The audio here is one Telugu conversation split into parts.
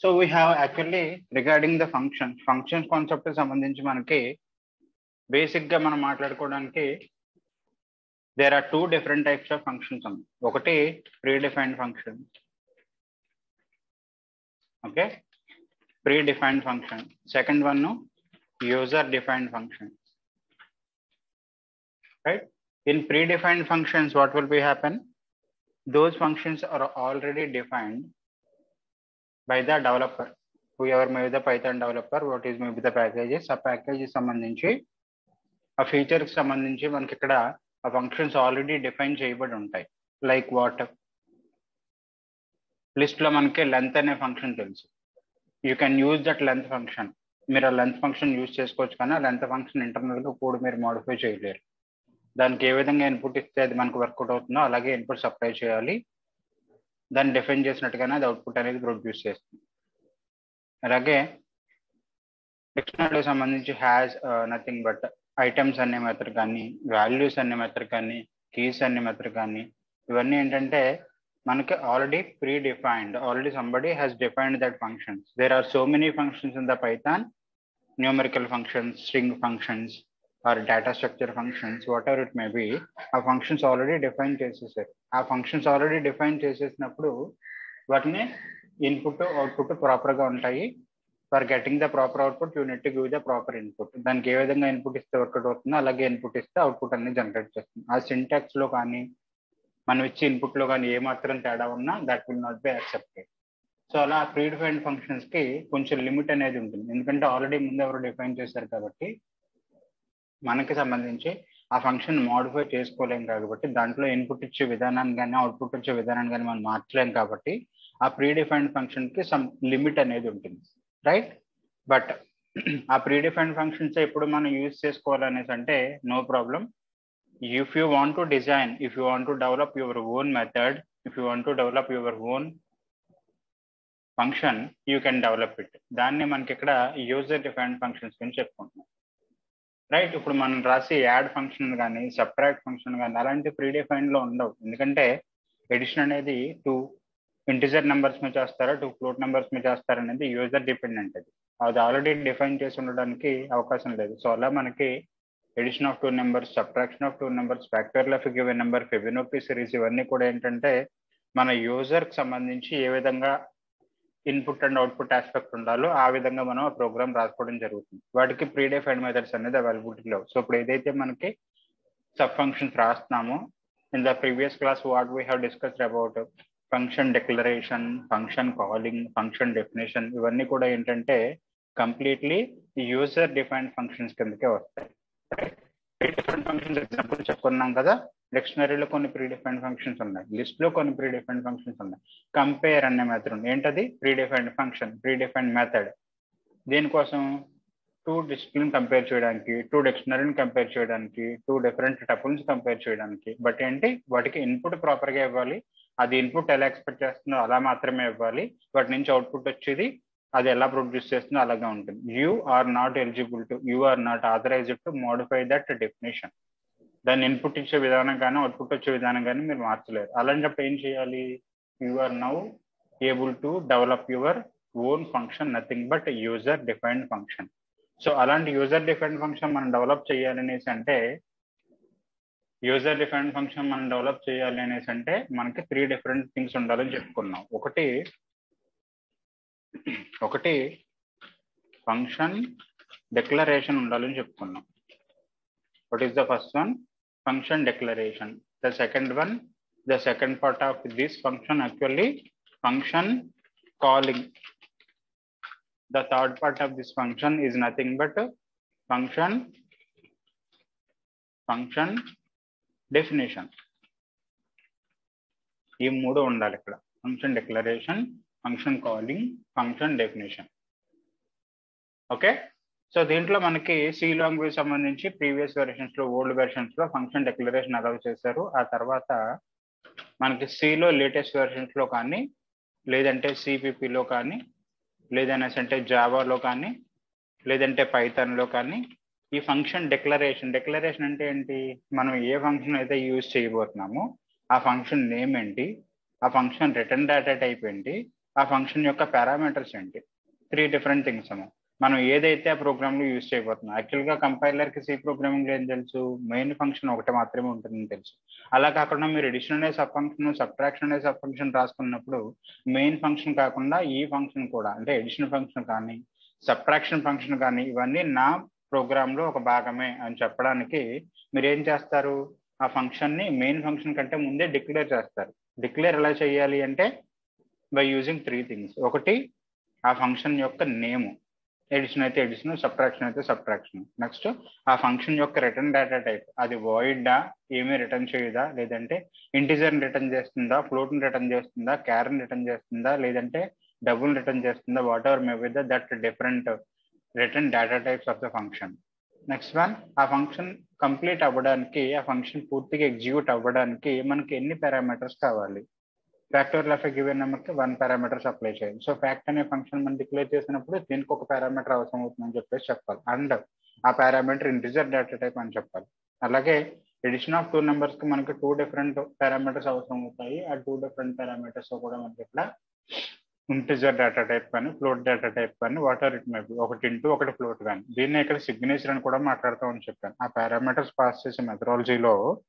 so we have actually regarding the function function concept సంబంధించి మనకి బేసిక్ గా మనం మాట్లాడుకోవడానికి there are two different types of functions ఉన్నాయి ఒకటి predefined function okay predefined function second one user defined function right in predefined functions what will be happen those functions are already defined by the developer whoever may be the python developer what is may be the packages ఆ ప్యాకేజెస్ సంబంధించి ఆ ఫీచర్ కి సంబంధించి మనకి ఇక్కడ ఆ ఫంక్షన్స్ ఆల్రెడీ డిఫైన్ చేయబడి ఉంటాయి లైక్ వాట్ లిస్ట్ లో మనకి లెంత్ అనే ఫంక్షన్ తెలుసు you can use that length function మీరు ఆ లెంత్ ఫంక్షన్ యూజ్ చేసుకోవచ్చు కానీ ఆ లెంత్ ఫంక్షన్ ఇంటర్నల్ గా కూడా మీరు మోడిఫై చేయలేరు దానికి ఏ విధంగా ఇన్పుట్ ఇస్తే అది మనకు వర్కౌట్ అవుతుందో అలాగే ఇన్పుట్ సప్లై చేయాలి దాన్ని డిఫైన్ చేసినట్టుగానే అది అవుట్పుట్ అనేది ప్రొడ్యూస్ చేస్తుంది అలాగే డిక్షనరీ సంబంధించి హ్యాస్ నథింగ్ బట్ ఐటమ్స్ అనే మెథడ్ కానీ వాల్యూస్ అనే మెథడ్ కానీ కీస్ అనే మెథడ్ కానీ ఇవన్నీ ఏంటంటే మనకి already predefined already somebody has defined that functions there are so many functions in the Python numerical functions string functions or data structure functions whatever it may be ఆ ఫంక్షన్స్ ఆల్రెడీ డిఫైన్ చేసేసారు ఆ ఫంక్షన్స్ ఆల్రెడీ డిఫైన్ చేసేసినప్పుడు వాటిని ఇన్పుట్ అవుట్పుట్ ప్రాపర్గా ఉంటాయి for getting the proper output you need to give the proper input దానికి ఏ విధంగా ఇన్పుట్ ఇస్తే వర్కౌట్ అవుతుందో అలాగే ఇన్పుట్ ఇస్తే అవుట్పుట్ అనేది జనరేట్ చేస్తుంది ఆ సింటాక్స్ లో కానీ మనం ఇచ్చే ఇన్పుట్ లో కానీ ఏ మాత్రం తేడా ఉన్నా that will not be accepted so అలా ప్రీ డిఫైన్డ్ ఫంక్షన్స్ కి కొంచెం లిమిట్ అనేది ఉంటుంది ఎందుకంటే ఆల్రెడీ ముందు ఎవరు డిఫైన్ చేశారు కాబట్టి మనకి సంబంధించి ఆ ఫంక్షన్ మోడిఫై చేసుకోలేం కాబట్టి దాంట్లో ఇన్పుట్ ఇచ్చే విధానాన్ని కానీ అవుట్పుట్ ఇచ్చే విధానాన్ని కానీ మనం మార్చలేం కాబట్టి ఆ ప్రీ డిఫైన్డ్ ఫంక్షన్ కి సమ్ లిమిట్ అనేది ఉంటుంది రైట్ బట్ ఆ ప్రీ డిఫైన్డ్ ఫంక్షన్స్ ఎప్పుడు మనం యూజ్ చేసుకోవాలనేసి అంటే no problem if you want to design if you want to develop your own method if you want to develop your own function you can develop it దాన్ని మనకి ఇక్కడ యూజర్ డిఫైన్డ్ ఫంక్షన్స్ గురించి చెప్పుకుంటున్నాం రైట్ ఇప్పుడు మనం రాసి యాడ్ ఫంక్షన్ కానీ సపరేట్ ఫంక్షన్ కానీ అలాంటి ప్రీ డిఫైన్ లో ఉండవు ఎందుకంటే ఎడిషన్ అనేది టూ ఇంటిజర్ నెంబర్స్ మీద చేస్తారా టూ ఫ్లోట్ నెంబర్స్ మీద చేస్తారా అనేది యూజర్ డిపెండెంట్ అది అది ఆల్రెడీ డిఫైన్ చేసి ఉండడానికి అవకాశం లేదు సో అలా మనకి addition of two numbers subtraction of two numbers factorial of given number Fibonacci series ఇవన్నీ కూడా ఏంటంటే మన యూజర్ కి సంబంధించి ఏ విధంగా ఇన్పుట్ అండ్ అవుట్పుట్ ఆస్పెక్ట్ ఉండాలో ఆ విధంగా మనం ఆ ప్రోగ్రామ్ రాసుకోవడం జరుగుతుంది వాటికి ప్రీ డిఫైన్డ్ మెథడ్స్ అనేది అవైలబిలిటీ లేవు సో ఇప్పుడు ఏదైతే మనకి సబ్ ఫంక్షన్స్ రాస్తున్నామో in the previous class what we have discussed about function declaration function calling function definition ఇవన్నీ కూడా ఏంటంటే కంప్లీట్లీ యూజర్ డిఫైన్డ్ ఫంక్షన్స్ కిందకే వస్తాయి ప్రీ డిఫైన్డ్ ఫంక్షన్స్ ఎగ్జాంపుల్ చెప్పుకున్నాం కదా డిక్షనరీలో కొన్ని ప్రీ డిఫైన్డ్ ఫంక్షన్స్ ఉన్నాయి లిస్ట్ లో కొన్ని ప్రీ డిఫైన్డ్ ఫంక్షన్స్ ఉన్నాయి కంపేర్ అనే మెథడ్ ఉంది ఏంటది predefined function predefined method దీనికోసం టూ డిస్ప్లిన్ కంపేర్ చేయడానికి టూ డిక్షనరీని కంపేర్ చేయడానికి టూ డిఫరెంట్ టపుల్స్ కంపేర్ చేయడానికి బట్ ఏంటి వాటికి ఇన్పుట్ ప్రాపర్ గా ఇవ్వాలి అది ఇన్పుట్ ఎలా ఎక్స్పెక్ట్ చేస్తుందో అలా మాత్రమే ఇవ్వాలి వాటి నుంచి అవుట్పుట్ వచ్చేది అది ఎలా ప్రొడ్యూస్ చేస్తుందో అలాగే ఉంటుంది you are not eligible to you are not authorized to modify that definition దాన్ని ఇన్పుట్ ఇచ్చే విధానం కానీ అవుట్పుట్ వచ్చే విధానం కానీ మీరు మార్చలేరు అలాంటప్పుడు ఏం చేయాలి you are now able to develop your own function nothing but user defined function so అలాంటి యూజర్ డిఫైన్డ్ ఫంక్షన్ మనం డెవలప్ చేయాలనేసి అంటే యూజర్ డిఫైన్డ్ ఫంక్షన్ మనం డెవలప్ చేయాలి అనేసి అంటే మనకి త్రీ డిఫరెంట్ థింగ్స్ ఉండాలని చెప్పుకున్నాం ఒకటి ఒకటి ఫంక్షన్ డిక్లరేషన్ ఉండాలని చెప్పుకున్నాం what is the first one function declaration the second one the second part of this function actually function calling the third part of this function is nothing but function function definition ఈ మూడు ఉండాలి ఇక్కడ function declaration function calling function definition okay so దీంట్లో మనకి సి లాంగ్వేజ్ సంబంధించి ప్రీవియస్ వెర్షన్స్ లో ఓల్డ్ వెర్షన్స్ లో ఫంక్షన్ డిక్లరేషన్ అలౌ చేశారు ఆ తర్వాత మనకి సిలో లేటెస్ట్ వెర్షన్స్ లో కానీ లేదంటే సిపిపిలో కానీ లేదనేసి అంటే జావాలో కానీ లేదంటే పైథాన్లో కానీ ఈ ఫంక్షన్ డిక్లరేషన్ డిక్లరేషన్ అంటే ఏంటి మనం ఏ ఫంక్షన్ అయితే యూజ్ చేయబోతున్నామో ఆ ఫంక్షన్ నేమ్ ఏంటి ఆ ఫంక్షన్ రిటర్న్ డేటా టైప్ ఏంటి ఆ ఫంక్షన్ యొక్క పారామీటర్స్ ఏంటి త్రీ డిఫరెంట్ థింగ్స్ అమ్మా మనం ఏదైతే ఆ ప్రోగ్రామ్ లో యూజ్ చేయబోతున్నాం యాక్చువల్ గా కంపైలర్ కి సి ప్రోగ్రామింగ్ ఏం తెలుసు మెయిన్ ఫంక్షన్ ఒకటి మాత్రమే ఉంటుందని తెలుసు అలా కాకుండా మీరు ఎడిషన్ అనే సబ్ ఫంక్షన్ సబ్ట్రాక్షన్ అనే సబ్ ఫంక్షన్ రాసుకున్నప్పుడు మెయిన్ ఫంక్షన్ కాకుండా ఈ ఫంక్షన్ కూడా అంటే ఎడిషన్ ఫంక్షన్ కానీ సబ్ట్రాక్షన్ ఫంక్షన్ కానీ ఇవన్నీ నా ప్రోగ్రామ్ లో ఒక భాగమే అని చెప్పడానికి మీరు ఏం చేస్తారు ఆ ఫంక్షన్ ని మెయిన్ ఫంక్షన్ కంటే ముందే డిక్లేర్ చేస్తారు డిక్లేర్ ఎలా చేయాలి అంటే బై యూజింగ్ త్రీ థింగ్స్ ఒకటి ఆ ఫంక్షన్ యొక్క నేము ఎడిషన్ అయితే ఎడిషన్ సబ్ట్రాక్షన్ అయితే సబ్ట్రాక్షన్ నెక్స్ట్ ఆ ఫంక్షన్ యొక్క రిటర్న్ డేటా టైప్ అది వాయిడా ఏమీ రిటర్న్ చేయదా లేదంటే ఇంటిజర్ రిటర్న్ చేస్తుందా ఫ్లోట్ రిటర్న్ చేస్తుందా క్యారన్ రిటర్న్ చేస్తుందా లేదంటే డబుల్ రిటర్న్ చేస్తుందా whatever may with that different return data types of the function next one ఆ ఫంక్షన్ కంప్లీట్ అవ్వడానికి ఆ ఫంక్షన్ పూర్తిగా ఎగ్జిక్యూట్ అవ్వడానికి మనకి ఎన్ని పారామీటర్స్ కావాలి ఫ్యాక్టోరియల్ ఆఫ్ గివెన్ నెంబర్కి వన్ పారామీటర్స్ అప్లై చేయాలి సో ఫ్యాక్ట్ అనే ఫంక్షన్ మనం డిక్లేర్ చేసినప్పుడు దీనికి ఒక పారామీటర్ అవసరం అవుతుందని చెప్పేసి చెప్పాలి అండ్ ఆ పారామీటర్ ఇంటిజర్ డేటా టైప్ అని చెప్పాలి అలాగే ఎడిషన్ ఆఫ్ టూ నెంబర్స్ కి మనకి టూ డిఫరెంట్ పారామీటర్స్ అవసరం అవుతాయి ఆ టూ డిఫరెంట్ పారామీటర్స్ కూడా మనకి ఇట్లా ఇంటిజర్ డేటా టైప్ కానీ ఫ్లోట్ డేటా టైప్ కానీ వాటర్ ఇట్ మే ఒకటి ఇంటూ ఒకటి ఫ్లోట్ కానీ దీన్ని ఇక్కడ సిగ్నేచర్ అని కూడా మాట్లాడతామని చెప్పాను ఆ పారామీటర్స్ పాస్ చేసే మెథడాలజీలో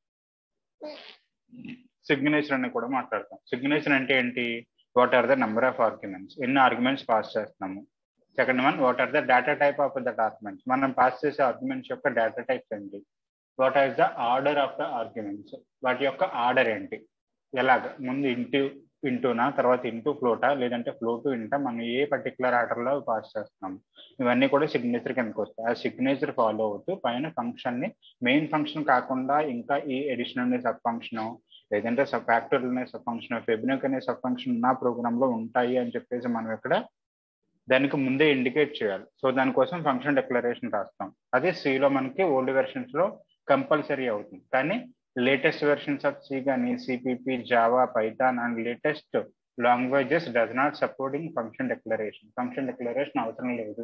సిగ్నేచర్ అని కూడా మాట్లాడతాం సిగ్నేచర్ అంటే ఏంటి what are the number of arguments ఎన్ని ఆర్గ్యుమెంట్స్ పాస్ చేస్తున్నాము second one what are the data type of that arguments మనం పాస్ చేసే ఆర్గ్యుమెంట్స్ యొక్క డేటా టైప్స్ ఏంటి what are the order of the arguments వాటి యొక్క ఆర్డర్ ఏంటి ఎలాగ ముందు ఇంటూ ఇంటూనా తర్వాత ఇంటూ ఫ్లోటా లేదంటే ఫ్లోటు ఇంటా మనం ఏ పర్టికులర్ ఆర్డర్లో పాస్ చేస్తున్నాము ఇవన్నీ కూడా సిగ్నేచర్ కిందకి వస్తాయి ఆ సిగ్నేచర్ ఫాలో అవుతూ పైన ఫంక్షన్ ని మెయిన్ ఫంక్షన్ కాకుండా ఇంకా ఈ ఎడిషన్ అనే సబ్ ఫంక్షన్ లేదంటే సబ్ ఫ్యాక్టరీ అనే సబ్ ఫంక్షన్ ఫెబ్రిక్ అనే సబ్ ఫంక్షన్ నా ప్రోగ్రామ్ లో ఉంటాయి అని చెప్పేసి మనం ఇక్కడ దానికి ముందే ఇండికేట్ చేయాలి సో దానికోసం ఫంక్షన్ డిక్లరేషన్ రాస్తాం అదే సిలో మనకి ఓల్డ్ వెర్షన్స్ లో కంపల్సరీ అవుతుంది కానీ లేటెస్ట్ వెర్షన్స్ ఆఫ్ సి కానీ CPP Java Python and latest languages does not supporting function declaration function declaration అవసరం లేదు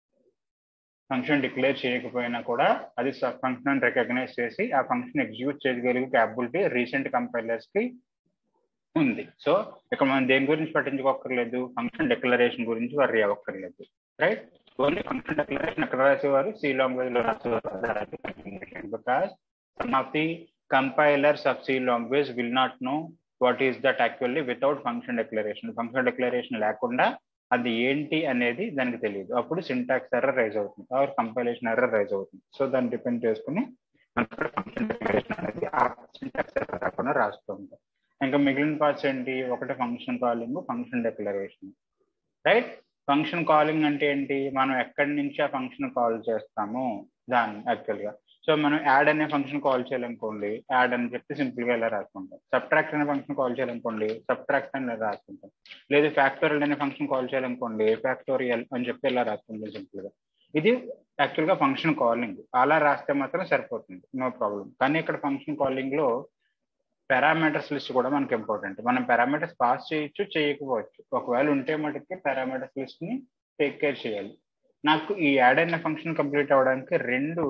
ఫంక్షన్ డిక్లేర్ చేయకపోయినా కూడా అది సబ్ ఫంక్షన్ రికగ్నైజ్ చేసి ఆ ఫంక్షన్ ఎగ్జిక్యూట్ చేయగలిగే క్యాపబిలిటీ రీసెంట్ కంపైలర్స్ కి ఉంది సో ఇక్కడ మనం దేని గురించి పట్టించుకోక్కర్లేదు ఫంక్షన్ డిక్లరేషన్ గురించి వర్రీ అవ్వక్కర్లేదు రైట్ ఓన్లీ ఫంక్షన్ డిక్లరేషన్ ఎక్కడ రాసేవారు సి లాంగ్వేజ్ లో రాసేవారు because some of the compilers of C language will not know what is that actually without function declaration function declaration లేకుండా అది ఏంటి అనేది దానికి తెలియదు అప్పుడు సింటాక్స్ ఎర్రర్ రైజ్ అవుతుంది ఆర్ కంపైలేషన్ ఎర్రర్ రైజ్ అవుతుంది సో దాన్ని డిపెండ్ చేసుకుని మనకి ఫంక్షన్ డిక్లరేషన్ అనేది ఆ సింటాక్స్ ఎర్రర్ రాకుండా రాస్తూ ఉంటాం ఇంకా మిగిలిన పార్ట్స్ ఏంటి ఒకటి function calling function declaration right function calling అంటే ఏంటి మనం ఎక్కడి నుంచి ఆ ఫంక్షన్ కాల్ చేస్తాము దాన్ని యాక్చువల్గా సో మనం యాడ్ అనే ఫంక్షన్ కాల్ చేయాలనుకోండి యాడ్ అని చెప్పి సింపుల్ గా ఇలా రాసుకుంటాం సబ్ట్రాక్ట్ అనే ఫంక్షన్ కాల్ చేయాలనుకోండి సబ్ట్రాక్ట్ అని ఇలా రాసుకుంటాం లేదు ఫ్యాక్టోరియల్ అనే ఫంక్షన్ కాల్ చేయాలనుకోండి ఫ్యాక్టోరియల్ అని చెప్పి ఇలా రాసుకుంటాం సింపుల్ గా ఇది యాక్చువల్ గా ఫంక్షన్ కాలింగ్ అలా రాస్తే మాత్రం సరిపోతుంది నో ప్రాబ్లం కానీ ఇక్కడ ఫంక్షన్ కాలింగ్ లో పారామీటర్స్ లిస్ట్ కూడా మనకి ఇంపార్టెంట్ మనం పారామీటర్స్ పాస్ చేయొచ్చు చేయకపోవచ్చు ఒకవేళ ఉంటే మటుకి పారామీటర్స్ లిస్ట్ ని టేక్ కేర్ చేయాలి నాకు ఈ యాడ్ అయిన ఫంక్షన్ కంప్లీట్ అవ్వడానికి రెండు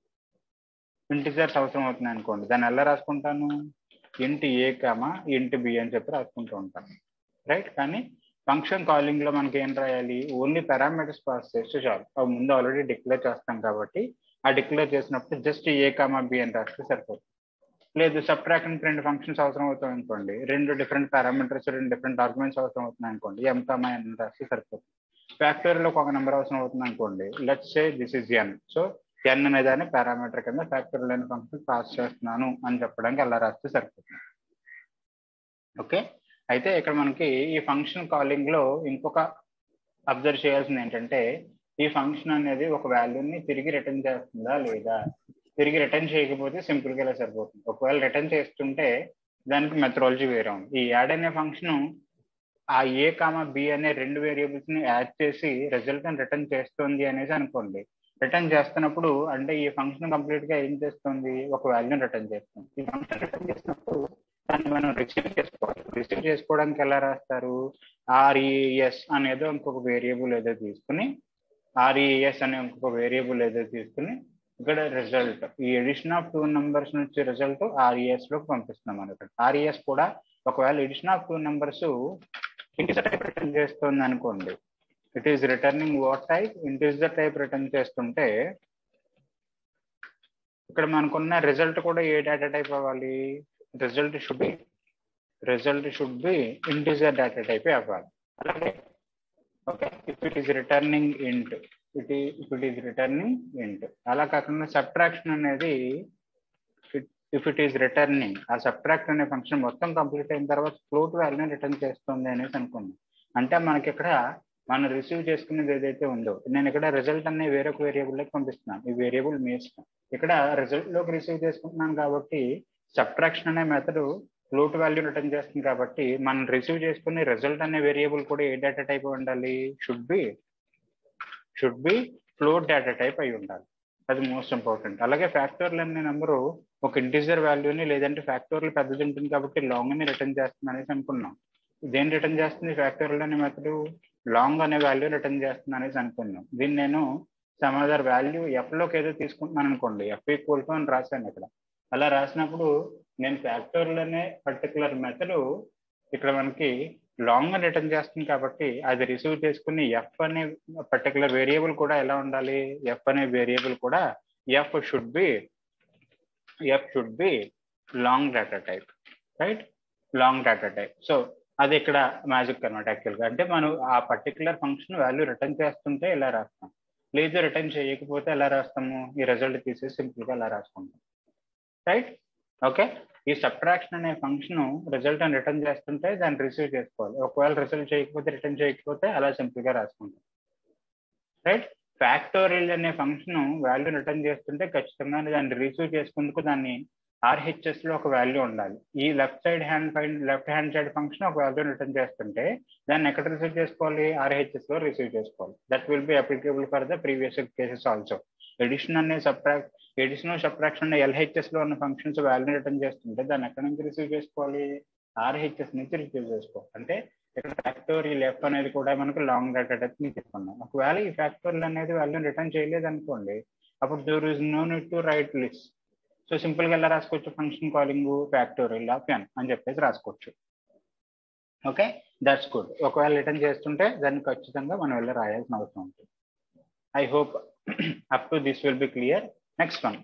ఇంటిజర్స్ అవసరం అవుతుంది అనుకోండి దాన్ని ఎలా రాసుకుంటాను ఇంటి ఏ కామా ఇంటి బి అని చెప్పి రాసుకుంటూ ఉంటాను రైట్ కానీ ఫంక్షన్ కాలింగ్ లో మనకి ఏం రాయాలి ఓన్లీ పారామీటర్స్ పాస్ చేస్తే చాలు అవి ముందు ఆల్రెడీ డిక్లేర్ చేస్తాం కాబట్టి ఆ డిక్లేర్ చేసినప్పుడు జస్ట్ ఏ కామా బి అని రాస్తే సరిపోతుంది లేదు సబ్ట్రాక్ట్ రెండు ఫంక్షన్స్ అవసరం అవుతాయి అనుకోండి రెండు డిఫరెంట్ పారామీటర్స్ రెండు డిఫరెంట్ ఆర్గ్యుమెంట్స్ అవసరం అవుతున్నాయి అనుకోండి ఎం కామా ఎన్ రాస్తే సరిపోతుంది ఫ్యాక్టరీలో ఒక నెంబర్ అవసరం అవుతుంది అనుకోండి let's say this is N so N అనే దాన్ని పారామీటర్ కింద ఫ్యాక్టరీ లైన్ ఫంక్షన్ పాస్ చేస్తున్నాను అని చెప్పడానికి అలా రాస్తే సరిపోతుంది ఓకే అయితే ఇక్కడ మనకి ఈ ఫంక్షన్ కాలింగ్ లో ఇంకొక అబ్జర్వ్ చేయాల్సింది ఏంటంటే ఈ ఫంక్షన్ అనేది ఒక వాల్యూని తిరిగి రిటర్న్ చేస్తుందా లేదా తిరిగి రిటర్న్ చేయకపోతే సింపుల్ గా ఇలా సరిపోతుంది ఒకవేళ రిటర్న్ చేస్తుంటే దానికి మెథడాలజీ వేరే ఉంది ఈ యాడ్ అనే ఫంక్షన్ ఆ ఏ కామా బి అనే రెండు వేరియబుల్స్ ని యాడ్ చేసి రిజల్ట్ రిటర్న్ చేస్తుంది అనేసి అనుకోండి రిటర్న్ చేస్తున్నప్పుడు అంటే ఈ ఫంక్షన్ కంప్లీట్ గా ఏం చేస్తుంది ఒక వాల్యూని రిటర్న్ చేస్తుంది ఈ ఫంక్షన్ రిటర్న్ చేసినప్పుడు దాన్ని మనం రిసీవ్ చేసుకోవాలి రిసీవ్ చేసుకోవడానికి ఎలా రాస్తారు ఆర్ఈఎస్ అనేది ఇంకొక వేరియబుల్ ఏదో తీసుకుని ఆర్ఈఎస్ అనే ఇంకొక వేరియబుల్ ఏదో తీసుకుని ఇక్కడ రిజల్ట్ ఈ ఎడిషన్ ఆఫ్ టూ నెంబర్స్ నుంచి రిజల్ట్ ఆర్ఈఎస్ లోకి పంపిస్తున్నాం అనమాట ఆర్ఈఎస్ కూడా ఒకవేళ addition of two numbers integer type return చేస్తుంది అనుకోండి it is returning what type integer type return చేస్తుంటే ఇక్కడ మనకున్న రిజల్ట్ కూడా ఏ డేటా టైప్ అవ్వాలి result should be result should be integer data type అవ్వాలి అలాగే okay if it is returning int it if it is returning int అలా కాకుండా సబ్ట్రాక్షన్ అనేది ఇఫ్ ఇట్ ఈస్ రిటర్నింగ్ ఆ సబ్ట్రాక్ట్ అనే ఫంక్షన్ మొత్తం కంప్లీట్ అయిన తర్వాత ఫ్లోట్ వాల్యూని రిటర్న్ చేస్తుంది అనేసి అనుకున్నాం అంటే మనకి ఇక్కడ మనం రిసీవ్ చేసుకునేది ఏదైతే ఉందో నేను ఇక్కడ రిజల్ట్ అనే వేరొక వేరియబుల్లోకి పంపిస్తున్నాను ఈ వేరియబుల్ మీ ఇష్టం ఇక్కడ రిజల్ట్ లోకి రిసీవ్ చేసుకుంటున్నాను కాబట్టి సబ్ట్రాక్షన్ అనే మెథడ్ ఫ్లోట్ వాల్యూ రిటర్న్ చేస్తుంది కాబట్టి మనం రిసీవ్ చేసుకునే రిజల్ట్ అనే వేరియబుల్ కూడా ఏ డేటా టైప్ ఉండాలి should be should be float data type అయి ఉండాలి అది మోస్ట్ ఇంపార్టెంట్ అలాగే ఫ్యాక్టర్లు అనే నెంబరు ఒక ఇంటీజర్ వాల్యూని లేదంటే ఫ్యాక్టర్లు పెద్దది ఉంటుంది కాబట్టి లాంగ్ అని రిటర్న్ చేస్తుంది అనేసి అనుకున్నాం దేని రిటర్న్ చేస్తుంది ఫ్యాక్టర్లు అనే మెథడ్ లాంగ్ అనే వాల్యూ రిటర్న్ చేస్తుంది అనేసి అనుకున్నాం దీన్ని నేను సమాధార్ వాల్యూ ఎఫ్ లోకి ఏదో తీసుకుంటున్నాను అనుకోండి ఎఫ్ ఈక్వల్ టు అని రాశాను ఇక్కడ అలా రాసినప్పుడు నేను ఫ్యాక్టర్లు అనే పర్టికులర్ మెథడ్ ఇక్కడ మనకి లాంగ్ అని రిటర్న్ చేస్తుంది కాబట్టి అది రిసీవ్ చేసుకుని ఎఫ్ అనే పర్టికులర్ వేరియబుల్ కూడా ఎలా ఉండాలి ఎఫ్ అనే వేరియబుల్ కూడా F should be F should be long data type right long data type so అది ఇక్కడ మ్యాజిక్ అనమాట యాక్చువల్గా అంటే మనం ఆ పర్టికులర్ ఫంక్షన్ వాల్యూ రిటర్న్ చేస్తుంటే ఇలా రాస్తాం లేదు రిటర్న్ చేయకపోతే ఎలా రాస్తాము ఈ రిజల్ట్ తీసేసి సింపుల్గా ఎలా రాసుకుంటాం రైట్ ఓకే ఈ సబ్ట్రాక్షన్ అనే ఫంక్షన్ రిజల్ట్ అని రిటర్న్ చేస్తుంటే దాన్ని రిసీవ్ చేసుకోవాలి ఒకవేళ రిజల్ట్ చేయకపోతే రిటర్న్ చేయకపోతే అలా సింపుల్గా రాసుకుంటాం రైట్ ఫ్యాక్టోరియల్ అనే ఫంక్షన్ వాల్యూ రిటర్న్ చేస్తుంటే ఖచ్చితంగా దాన్ని రిసీవ్ చేసుకుందుకు దాన్ని ఆర్హెచ్ఎస్ లో ఒక వాల్యూ ఉండాలి ఈ left side hand find left hand side function ఒక వాల్యూ రిటర్న్ చేస్తుంటే దాన్ని ఎక్కడ రిసీవ్ చేసుకోవాలి ఆర్హెచ్ఎస్ లో రిసీవ్ చేసుకోవాలి that will be applicable for the previous cases also addition అనే సబ్ట్రాక్ట్ ఎడిషన్ సబ్ట్రాక్షన్ ఎల్హెచ్ఎస్ లో ఉన్న ఫంక్షన్స్ వాల్యూ రిటర్న్ చేస్తుంటే దాన్ని ఎక్కడ నుంచి రిసీవ్ చేసుకోవాలి ఆర్హెచ్ఎస్ నుంచి రిసీవ్ చేసుకోవాలి అంటే ఇక్కడ ఫ్యాక్టోరియల్ ఎఫ్ అనేది కూడా మనకు లాంగ్ డేటా టైప్ ని తీసుకున్నాం ఒకవేళ ఈ ఫ్యాక్టోరియల్ అనేది వాల్యూ రిటర్న్ చేయలేదు అనుకోండి అప్పుడు there is no need to write list so simple గా ఎలా రాసుకోవచ్చు function calling factorial of N అని చెప్పేసి రాసుకోవచ్చు ఓకే దట్స్ గుడ్ ఒకవేళ రిటర్న్ చేస్తుంటే దాన్ని ఖచ్చితంగా మనం వెళ్ళి రాయాల్సిన అవసరం ఉంటుంది I hope up to this will be clear next one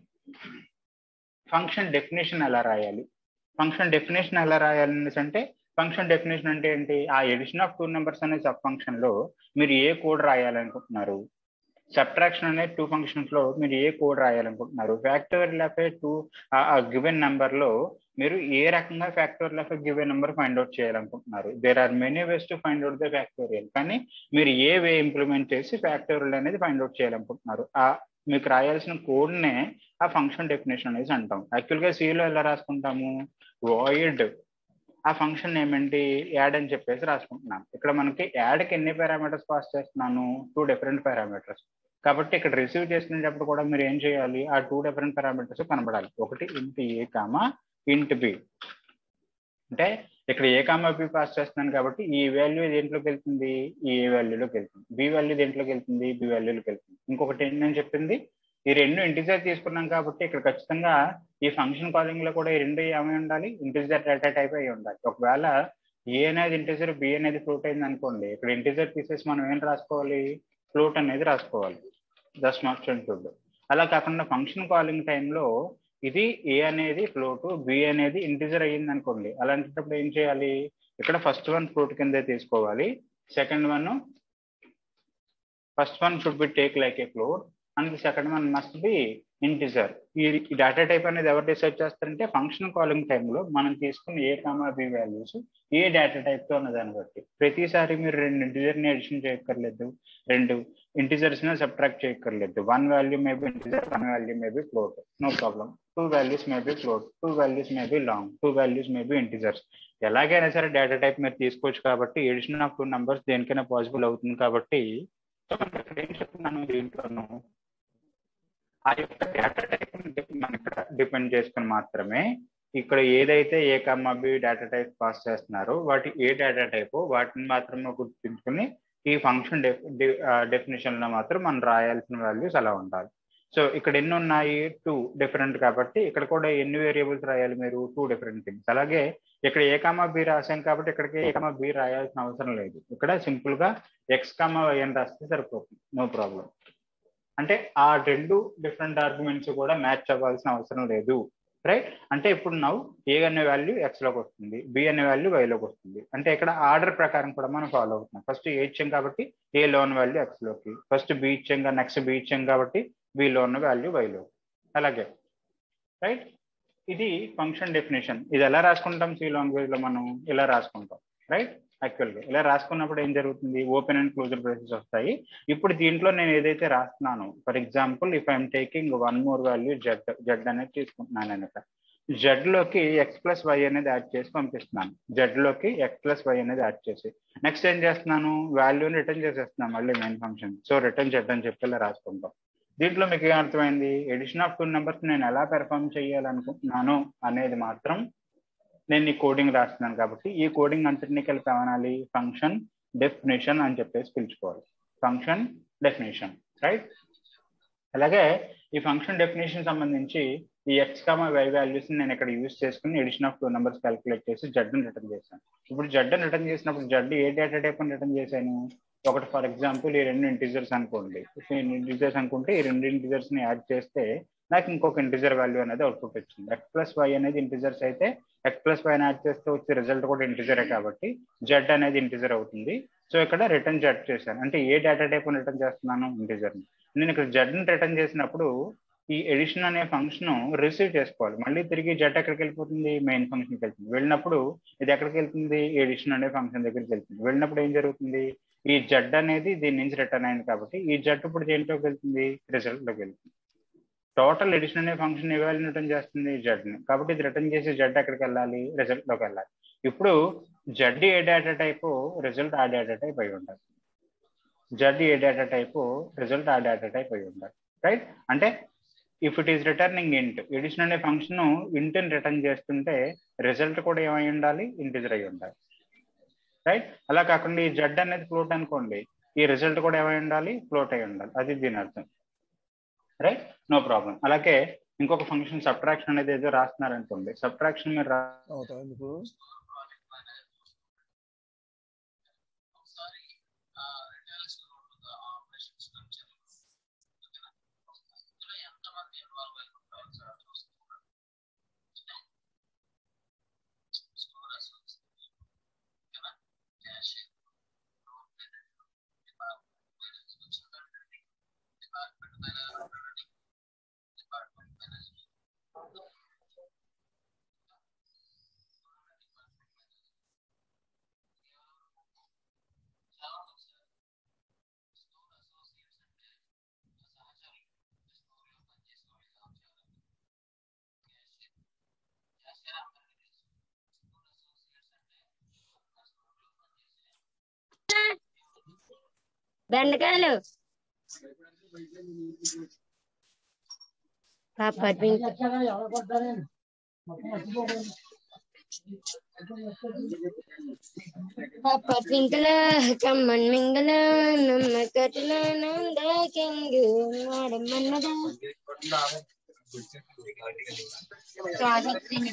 function definition ఎలా రాయాలి ఫంక్షన్ డెఫినేషన్ ఎలా రాయాలి అనేసి అంటే ఫంక్షన్ డెఫినేషన్ అంటే ఏంటి ఆ ఎడిషన్ ఆఫ్ టూ నెంబర్స్ అనే సబ్ ఫంక్షన్ లో మీరు ఏ కోడ్ రాయాలనుకుంటున్నారు సబ్ట్రాక్షన్ అనే టూ ఫంక్షన్స్ లో మీరు ఏ కోడ్ రాయాలనుకుంటున్నారు factorial of a two given number లో మీరు ఏ రకంగా factorial of given number find out చేయాలనుకుంటున్నారు there are many ways to find out the factorial కానీ మీరు ఏ వే ఇంప్లిమెంట్ చేసి ఫ్యాక్టోరియల్ అనేది ఫైండ్ అవుట్ చేయాలనుకుంటున్నారు ఆ మీకు రాయాల్సిన కోడ్నే ఆ ఫంక్షన్ డెఫినేషన్ అనేసి అంటాం యాక్చువల్గా సిలో ఎలా రాసుకుంటాము వాయిడ్ ఆ ఫంక్షన్ ఏమేంటి యాడ్ అని చెప్పేసి రాసుకుంటున్నాను ఇక్కడ మనకి యాడ్కి ఎన్ని పారామీటర్స్ పాస్ చేస్తున్నాను టూ డిఫరెంట్ పారామీటర్స్ కాబట్టి ఇక్కడ రిసీవ్ చేసినప్పుడు కూడా మీరు ఏం చేయాలి ఆ టూ డిఫరెంట్ పారామీటర్స్ కనబడాలి ఒకటి ఇంట్ ఏ కామా ఇంట్ బి అంటే ఇక్కడ ఏ కామా బి పాస్ చేస్తున్నాను కాబట్టి ఈ వాల్యూ దేంట్లోకి వెళ్తుంది ఈ ఏ వాల్యూలోకి వెళ్తుంది బి వాల్యూ దేంట్లోకి వెళ్తుంది బి వాల్యూలోకి వెళ్తుంది ఇంకొకటి ఏంటని చెప్పింది ఈ రెండు ఇంటిజర్ తీసుకున్నాం కాబట్టి ఇక్కడ ఖచ్చితంగా ఈ ఫంక్షన్ కాలింగ్ లో కూడా ఈ రెండు ఏమై ఉండాలి ఇంటిజర్ డేటా టైప్ అయి ఉండాలి ఒకవేళ ఏ అనేది ఇంటిజర్ బి అనేది ఫ్లోట్ అయింది అనుకోండి ఇక్కడ ఇంటిజర్ తీసేసి మనం ఏం రాసుకోవాలి ఫ్లోట్ అనేది రాసుకోవాలి దస్ ఆప్షన్ చూడు అలా కాకుండా ఫంక్షన్ కాలింగ్ టైంలో ఇది ఏ అనేది ఫ్లోట్ బి అనేది ఇంటిజర్ అయ్యింది అనుకోండి అలాంటప్పుడు ఏం చేయాలి ఇక్కడ ఫస్ట్ వన్ ఫ్లోట్ కిందే తీసుకోవాలి second one first one should be take like a float and second one must be integer ఈ డేటా టైప్ అనేది ఎవరు డిసైడ్ చేస్తారంటే ఫంక్షన్ కాలింగ్ టైంలో మనం తీసుకున్న ఏ కామా బి వాల్యూస్ ఏ డేటా టైప్ తో ఉన్నదాన్ని బట్టి ప్రతిసారి మీరు రెండు ఇంటిజర్ ని ఎడిషన్ చేయక్కర్లేదు రెండు ఇంటిజర్స్ ని సబ్ట్రాక్ట్ చేయక్కర్లేదు one value may be integer one value may be float no problem two values may be float two values may be long two values may be integers ఎలాగైనా సరే డేటా టైప్ మీరు తీసుకోవచ్చు కాబట్టి ఎడిషన్ ఆఫ్ టూ నంబర్స్ దేనికైనా పాసిబుల్ అవుతుంది కాబట్టి ఇక్కడ ఏం చెప్తున్నాను దీంట్లోనూ ఆ యొక్క డేటా టైప్ మనం ఇక్కడ డిపెండ్ చేసుకుని మాత్రమే ఇక్కడ ఏదైతే A comma B data type pass చేస్తున్నారో వాటి ఏ డేటా టైప్ వాటిని మాత్రమే గుర్తుంచుకుని ఈ ఫంక్షన్ డెఫినేషన్ లో మాత్రం మనం రాయాల్సిన వాల్యూస్ అలా ఉండాలి సో ఇక్కడ ఎన్ని ఉన్నాయి టూ డిఫరెంట్ కాబట్టి ఇక్కడ కూడా ఎన్ని వేరియబుల్స్ రాయాలి మీరు టూ డిఫరెంట్ థింగ్స్ అలాగే ఇక్కడ ఏ కామా బి రాసాం కాబట్టి ఇక్కడికి ఏ కామా బి రాయాల్సిన అవసరం లేదు ఇక్కడ సింపుల్ గా ఎక్స్ కామా వై అని రాస్తే సరిపోతుంది నో ప్రాబ్లం అంటే ఆ రెండు డిఫరెంట్ ఆర్గ్యుమెంట్స్ కూడా మ్యాచ్ అవ్వాల్సిన అవసరం లేదు రైట్ అంటే ఇప్పుడు నవ్వు ఏ అనే వాల్యూ ఎక్స్ లోకి వస్తుంది బి అనే వాల్యూ వైలోకి వస్తుంది అంటే ఇక్కడ ఆర్డర్ ప్రకారం కూడా మనం ఫాలో అవుతున్నాం ఫస్ట్ ఏ ఇచ్చాం కాబట్టి ఏ లోన్ వాల్యూ ఎక్స్ లోకి ఫస్ట్ బి ఇచ్చాం నెక్స్ట్ బి ఇచ్చాం కాబట్టి బి లోన్ వాల్యూ వైలో అలాగే రైట్ ఇది ఫంక్షన్ డెఫినేషన్ ఇది ఎలా రాసుకుంటాం సి లాంగ్వేజ్ లో మనం ఇలా రాసుకుంటాం రైట్ యాక్చువల్గా ఇలా రాసుకున్నప్పుడు ఏం జరుగుతుంది ఓపెన్ అండ్ క్లోజర్ బ్రేసెస్ వస్తాయి ఇప్పుడు దీంట్లో నేను ఏదైతే రాస్తున్నానో for example if I'm taking one more value Z Z అనేది తీసుకుంటున్నాను నేను జెడ్ లోకి ఎక్స్ ప్లస్ వై అనేది యాడ్ చేసి పంపిస్తున్నాను జెడ్ లోకి ఎక్స్ ప్లస్ వై అనేది యాడ్ చేసి నెక్స్ట్ ఏం చేస్తున్నాను వాల్యూని రిటర్న్ చేసేస్తున్నాను మళ్ళీ main function so return Z అని చెప్పి ఇలా రాసుకుంటాం దీంట్లో మీకు ఏం అర్థమైంది ఎడిషన్ ఆఫ్ టూ నెంబర్స్ నేను ఎలా పెర్ఫామ్ చేయాలనుకుంటున్నాను అనేది మాత్రం నేను ఈ కోడింగ్ రాస్తున్నాను కాబట్టి ఈ కోడింగ్ అంతటినీ కలిపి ఏమనాలి ఫంక్షన్ డెఫినేషన్ అని చెప్పేసి పిలుచుకోవాలి ఫంక్షన్ డెఫినేషన్ రైట్ అలాగే ఈ ఫంక్షన్ డెఫినేషన్ సంబంధించి ఈ ఎక్స్ కామా వై వాల్యూస్ నేను ఇక్కడ యూజ్ చేసుకుని addition of two numbers calculate చేసి జడ్ రిటర్న్ చేశాను ఇప్పుడు జడ్ రిటర్న్ చేసినప్పుడు జడ్ ఏ డేటా టైప్ అని రిటర్న్ చేశాను ఒకటి ఫర్ ఎగ్జాంపుల్ ఈ రెండు ఇంటిజర్స్ అనుకోండి ఇంటిజర్స్ అనుకుంటే ఈ రెండు ఇంటిజర్స్ ని యాడ్ చేస్తే నాకు ఇంకొక ఇంటిజర్ వాల్యూ అనేది అవుట్పుట్ వచ్చింది ఎక్స్ ప్లస్ వై అనేది ఇంటిజర్స్ అయితే ఎక్స్ ప్లస్ వై యాడ్ చేస్తే వచ్చే రిజల్ట్ కూడా ఇంటిజరే కాబట్టి జెడ్ అనేది ఇంటిజర్ అవుతుంది సో ఇక్కడ రిటర్న్ జెడ్ చేశాను అంటే ఏ డేటా టైప్ రిటర్న్ చేస్తున్నాను ఇంటిజర్ నేను ఇక్కడ జెడ్ ని రిటర్న్ చేసినప్పుడు ఈ ఎడిషన్ అనే ఫంక్షన్ రిసీవ్ చేసుకోవాలి మళ్ళీ తిరిగి జెడ్ ఎక్కడికి వెళ్ళిపోతుంది మెయిన్ ఫంక్షన్కి వెళ్తుంది వెళ్ళినప్పుడు ఇది ఎక్కడికి వెళ్తుంది ఎడిషన్ అనే ఫంక్షన్ దగ్గరికి వెళ్తుంది వెళ్ళినప్పుడు ఏం జరుగుతుంది ఈ జెడ్ అనేది దీని నుంచి రిటర్న్ అయింది కాబట్టి ఈ జెడ్ ఇప్పుడు దేంట్లోకి వెళ్తుంది రిజల్ట్ లోకి వెళ్తుంది టోటల్ ఎడిషన్ అనే ఫంక్షన్ ఇవాళ రిటర్న్ చేస్తుంది జెడ్ ని కాబట్టి ఇది రిటర్న్ చేసి జెడ్ ఎక్కడికి వెళ్ళాలి రిజల్ట్ లోకి వెళ్ళాలి ఇప్పుడు జెడ్ ఏ డేటా టైపు రిజల్ట్ ఆ డేటా టైప్ అయి ఉండాలి జెడ్ ఏ డేటా టైపు రిజల్ట్ ఆ డేటా టైప్ అయి ఉండాలి రైట్ అంటే if it is returning int addition అనే ఫంక్షన్ ఇంట్ రిటర్న్ చేస్తుంటే రిజల్ట్ కూడా ఏమై ఉండాలి ఇంటిజర్ అయి ఉండాలి రైట్ అలా కాకుండా ఈ జెడ్ అనేది ఫ్లోట్ అనుకోండి ఈ రిజల్ట్ కూడా ఏమై ఉండాలి ఫ్లోట్ అయి ఉండాలి అది దీని అర్థం రైట్ నో ప్రాబ్లం అలాగే ఇంకొక ఫంక్షన్ సబ్ట్రాక్షన్ అనేది ఏదో రాస్తున్నారు అనుకోండి సబ్ట్రాక్షన్ మీరు రా బెండకాయలు పాపట్ పాపట్ వింకల కమ్మన్ మింగల నమ్మ కట్ల నంద కింగ్ మన్నద ప్రాజెక్ట్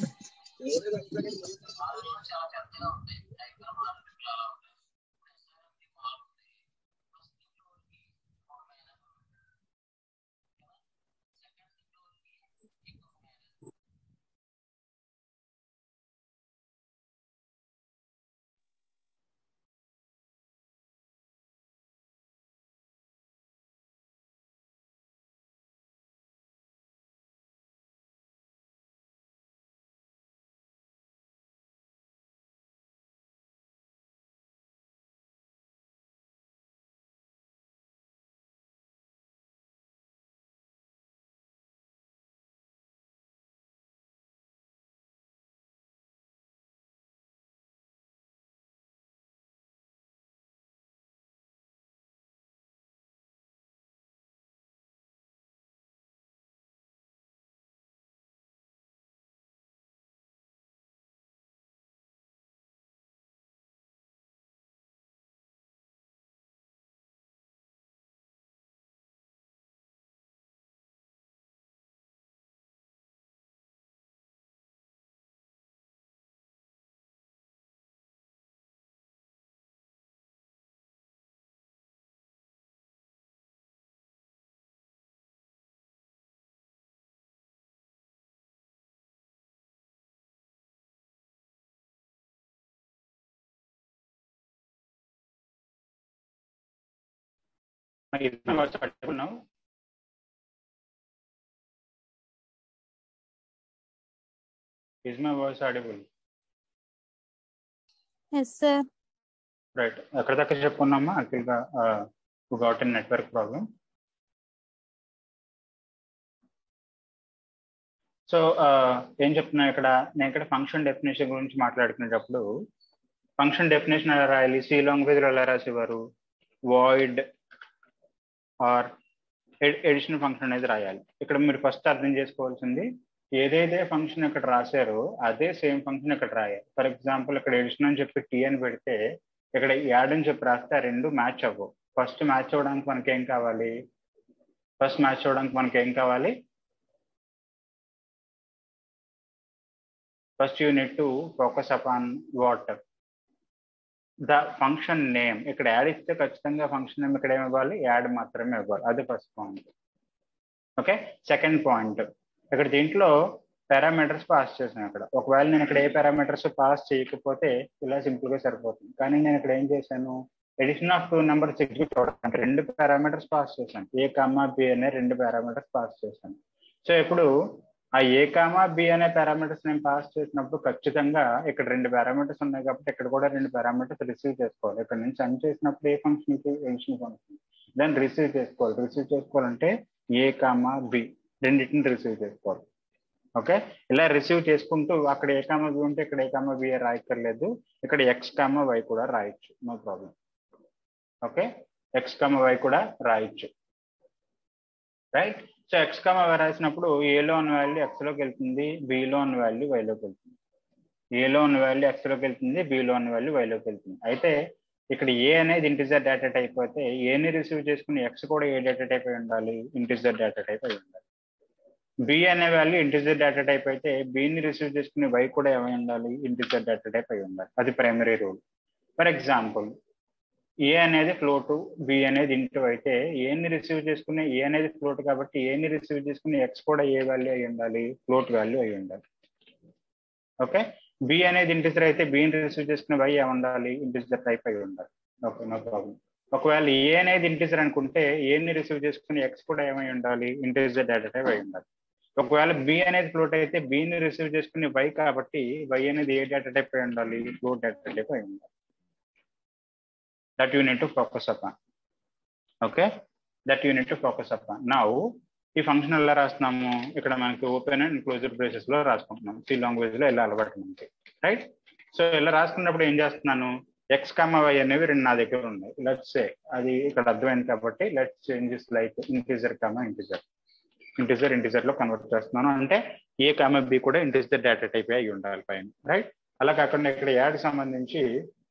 పట్టుకున్నావు is my voice audible yes sir right ఎక్కడ దాకా చెప్పుకున్నామా యాక్చువల్గా got in network problem so ఏం చెప్తున్నా ఇక్కడ నేను ఇక్కడ ఫంక్షన్ డెఫినేషన్ గురించి మాట్లాడుకునేటప్పుడు ఫంక్షన్ డెఫినేషన్ ఎలా రాయాలి సి లాంగ్వేజ్ ఎలా రాసేవారు వాయిడ్ ఆర్ ఎడిషన్ ఫంక్షన్ అనేది రాయాలి ఇక్కడ మీరు ఫస్ట్ అర్థం చేసుకోవాల్సింది ఏదైతే ఫంక్షన్ ఇక్కడ రాశారో అదే సేమ్ ఫంక్షన్ ఇక్కడ రాయాలి ఫర్ ఎగ్జాంపుల్ ఇక్కడ ఎడిషన్ అని చెప్పి టీ అని పెడితే ఇక్కడ యాడ్ అని చెప్పి రాస్తే ఆ రెండు మ్యాచ్ అవ్వవు ఫస్ట్ మ్యాచ్ అవ్వడానికి మనకి ఏం కావాలి ఫస్ట్ మ్యాచ్ అవ్వడానికి మనకి ఏం కావాలి first you need to focus upon what are the function name ఇక్కడ యాడ్ ఇస్తే ఖచ్చితంగా ఫంక్షన్ నేమ్ ఇక్కడ ఏమి ఇవ్వాలి యాడ్ మాత్రమే ఇవ్వాలి అది first point okay second point ఇక్కడ దీంట్లో పారామీటర్స్ పాస్ చేశాను ఇక్కడ ఒకవేళ నేను ఇక్కడ ఏ పారామీటర్స్ పాస్ చేయకపోతే ఇలా సింపుల్ గా సరిపోతుంది కానీ నేను ఇక్కడ ఏం చేశాను addition of two numbers execute అవడానికి రెండు పారామీటర్స్ పాస్ చేశాను ఏ కామా బి అనే రెండు పారామీటర్స్ పాస్ చేశాను సో ఇప్పుడు ఆ ఏ కామా బి అనే పారామీటర్స్ నేను పాస్ చేసినప్పుడు ఖచ్చితంగా ఇక్కడ రెండు పారామీటర్స్ ఉన్నాయి కాబట్టి ఇక్కడ కూడా రెండు పారామీటర్స్ రిసీవ్ చేసుకోవాలి ఇక్కడ నుంచి అన్ చేసినప్పుడు ఏ ఫంక్షన్ కి ఎడిషన్ ఫంక్షన్ దాన్ని రిసీవ్ చేసుకోవాలి రిసీవ్ చేసుకోవాలంటే ఏ కామా బి రెండింటిని రిసీవ్ చేసుకోవాలి ఓకే ఇలా రిసీవ్ చేసుకుంటూ అక్కడ ఏ కామా బి ఉంటే ఇక్కడ ఏ కామా బి రాయక్కర్లేదు ఇక్కడ ఎక్స్ కామా వై కూడా రాయొచ్చు no problem okay X comma Y కూడా రాయొచ్చు right so X comma Y రాసినప్పుడు ఏలో ఉన్న వాల్యూ ఎక్స్ లోకి వెళ్తుంది బిలో ఉన్న వాల్యూ వైలోకి వెళ్తుంది ఏలో ఉన్న వాల్యూ ఎక్స్ లోకి వెళ్తుంది బిలో ఉన్న వాల్యూ వైలోకి వెళ్తుంది అయితే ఇక్కడ ఏ అనేది ఇంటిజర్ డేటా టైప్ అయితే ఏని రిసీవ్ చేసుకుని ఎక్స్ కూడా ఏ డేటా టైప్ అయి ఉండాలి ఇంటిజర్ డేటా టైప్ అయి ఉండాలి బి అనే వాల్యూ ఇంటిజర్ డేటా టైప్ అయితే బిని రిసీవ్ చేసుకుని వై కూడా ఏమై ఉండాలి ఇంటిజర్ డేటా టైప్ అయి ఉండాలి అది primary rule for example A అనేది ఫ్లోట్ బి అనేది ఇంటూ అయితే ఏని రిసీవ్ చేసుకునే ఏ అనేది ఫ్లోట్ కాబట్టి ఏని రిసీవ్ చేసుకుని ఎక్స్ కూడా ఏ వాల్యూ అయి ఉండాలి ఫ్లోట్ వాల్యూ అయి ఉండాలి ఓకే బి అనేది ఇంటిజర్ అయితే బిని రిసీవ్ చేసుకునే వై ఏమి ఉండాలి ఇంటిజర్ టైప్ అయి ఉండాలి ఓకే నో ప్రాబ్లం ఒకవేళ ఏ అనేది ఇంటిజర్ అనుకుంటే ఏని రిసీవ్ చేసుకుని ఎక్స్ కూడా ఏమై ఉండాలి ఇంటిజర్ డేటా టైప్ అయి ఉండాలి ఒకవేళ బి అనేది ఫ్లోట్ అయితే బిని రిసీవ్ చేసుకునే వై కాబట్టి వై అనేది ఏ డేటా టైప్ అయి ఉండాలి ఫ్లోట్ డేటా టైప్ అయి ఉండాలి that you need to focus upon okay that you need to focus upon now ఈ ఫంక్షన్ ఎలా రాస్తున్నాము ఇక్కడ మనకి ఓపెన్ అండ్ క్లోజర్ బ్రేసెస్ లో రాసుకుంటున్నాం సి లాంగ్వేజ్ లో ఎలా అలవాటు మనకి రైట్ సో ఇలా రాసుకున్నప్పుడు ఏం చేస్తున్నాను ఎక్స్ కామ వై అనేవి రెండు నా దగ్గర ఉన్నాయి లెట్స్ సే అది ఇక్కడ అర్థమైంది కాబట్టి let's changes like integer comma integer integer integer లో కన్వర్ట్ చేస్తున్నాను అంటే ఏ కామ బి కూడా ఇంటిజర్ డేటా టైప్ అయి ఉండాలి పైన రైట్ అలా కాకుండా ఇక్కడ యాడ్ సంబంధించి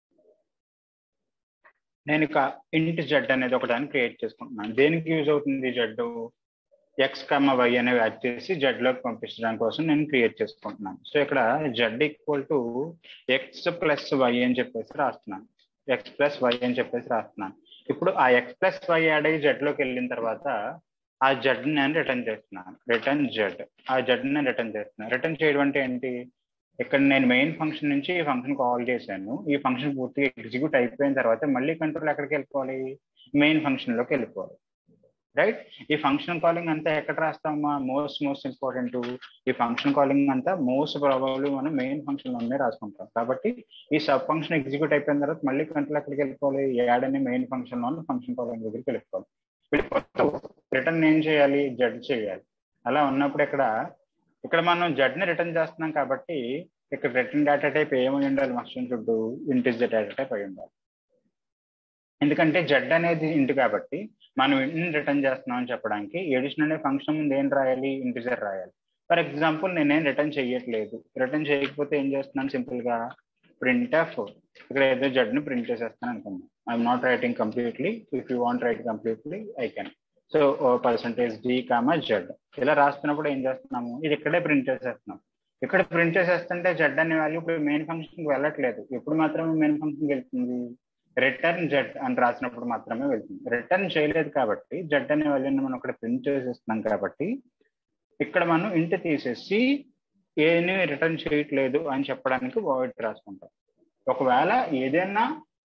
నేను ఇక ఇంటి జడ్ అనేది ఒకదాన్ని క్రియేట్ చేసుకుంటున్నాను దేనికి యూజ్ అవుతుంది జడ్ ఎక్స్ కమ్మ వై అనేవి యాడ్ చేసి జడ్ లోకి పంపించడం కోసం నేను క్రియేట్ చేసుకుంటున్నాను సో ఇక్కడ Z equal to X plus why అని చెప్పేసి రాస్తున్నాను ఎక్స్ ప్లస్ వై అని చెప్పేసి రాస్తున్నాను ఇప్పుడు ఆ ఎక్స్ ప్లస్ వై యాడ్ అయ్యి జడ్ లోకి వెళ్ళిన తర్వాత ఆ జడ్ నేను రిటర్న్ చేస్తున్నాను రిటర్న్ జడ్ ఆ జడ్ నేను రిటర్న్ చేస్తున్నాను రిటర్న్ చేయడం అంటే ఏంటి ఇక్కడ నేను మెయిన్ ఫంక్షన్ నుంచి ఈ ఫంక్షన్ కాల్ చేశాను ఈ ఫంక్షన్ పూర్తిగా ఎగ్జిక్యూట్ అయిపోయిన తర్వాత మళ్ళీ కంట్రోల్ ఎక్కడికి వెళ్ళిపోవాలి మెయిన్ ఫంక్షన్ లోకి వెళ్ళిపోవాలి రైట్ ఈ ఫంక్షన్ కాలింగ్ అంతా ఎక్కడ రాస్తామా మోస్ట్ మోస్ట్ ఇంపార్టెంట్ ఈ ఫంక్షన్ కాలింగ్ అంతా మోస్ట్ ప్రాబబ్లీ మనం మెయిన్ ఫంక్షన్ లోనే రాసుకుంటాం కాబట్టి ఈ సబ్ ఫంక్షన్ ఎగ్జిక్యూట్ అయిపోయిన తర్వాత మళ్ళీ కంట్రోల్ ఎక్కడికి వెళ్ళిపోవాలి యాడ్ అనే మెయిన్ ఫంక్షన్ లోనే ఫంక్షన్ కాలింగ్ దగ్గరికి వెళ్ళిపోవాలి వెళ్ళిపోతూ రిటర్న్ ఏం చేయాలి జడ్ చేయాలి అలా ఉన్నప్పుడు ఇక్కడ ఇక్కడ మనం జడ్ ని రిటర్న్ చేస్తున్నాం కాబట్టి ఇక్కడ రిటర్న్ డేటా టైప్ ఏమై ఉండాలి మస్టన్ చుట్టూ ఇంటిజర్ డేటా టైప్ అయి ఉండాలి ఎందుకంటే జడ్ అనేది ఇంటి కాబట్టి మనం ఇంటిని రిటర్న్ చేస్తున్నాం అని చెప్పడానికి ఎడిషన్ అనే ఫంక్షన్ ముందు ఏం రాయాలి ఇంటిజర్ రాయాలి ఫర్ ఎగ్జాంపుల్ నేనేం రిటర్న్ చేయట్లేదు రిటర్న్ చేయకపోతే ఏం చేస్తున్నాను సింపుల్ గా ప్రింట్ ఆఫ్ ఇక్కడ ఏదో జడ్ ని ప్రింట్ చేసేస్తాను అనుకున్నాను I'm not writing completely if you want write completely I can so percentage D comma Z ఇలా రాస్తున్నప్పుడు ఏం చేస్తున్నాము ఇది ఇక్కడే ప్రింట్ చేసేస్తున్నాం ఇక్కడ ప్రింట్ చేసేస్తుంటే జెడ్ అనే వాల్యూ ఇప్పుడు మెయిన్ ఫంక్షన్కి వెళ్ళట్లేదు ఎప్పుడు మాత్రమే మెయిన్ ఫంక్షన్కి వెళ్తుంది రిటర్న్ జెడ్ అని రాసినప్పుడు మాత్రమే వెళ్తుంది రిటర్న్ చేయలేదు కాబట్టి జెడ్ అనే వాల్యూని మనం ఇక్కడ ప్రింట్ చేసేస్తున్నాం కాబట్టి ఇక్కడ మనం ఇంటి తీసేసి ఏని రిటర్న్ చేయట్లేదు అని చెప్పడానికి వాయిడ్ రాసుకుంటాం ఒకవేళ ఏదైనా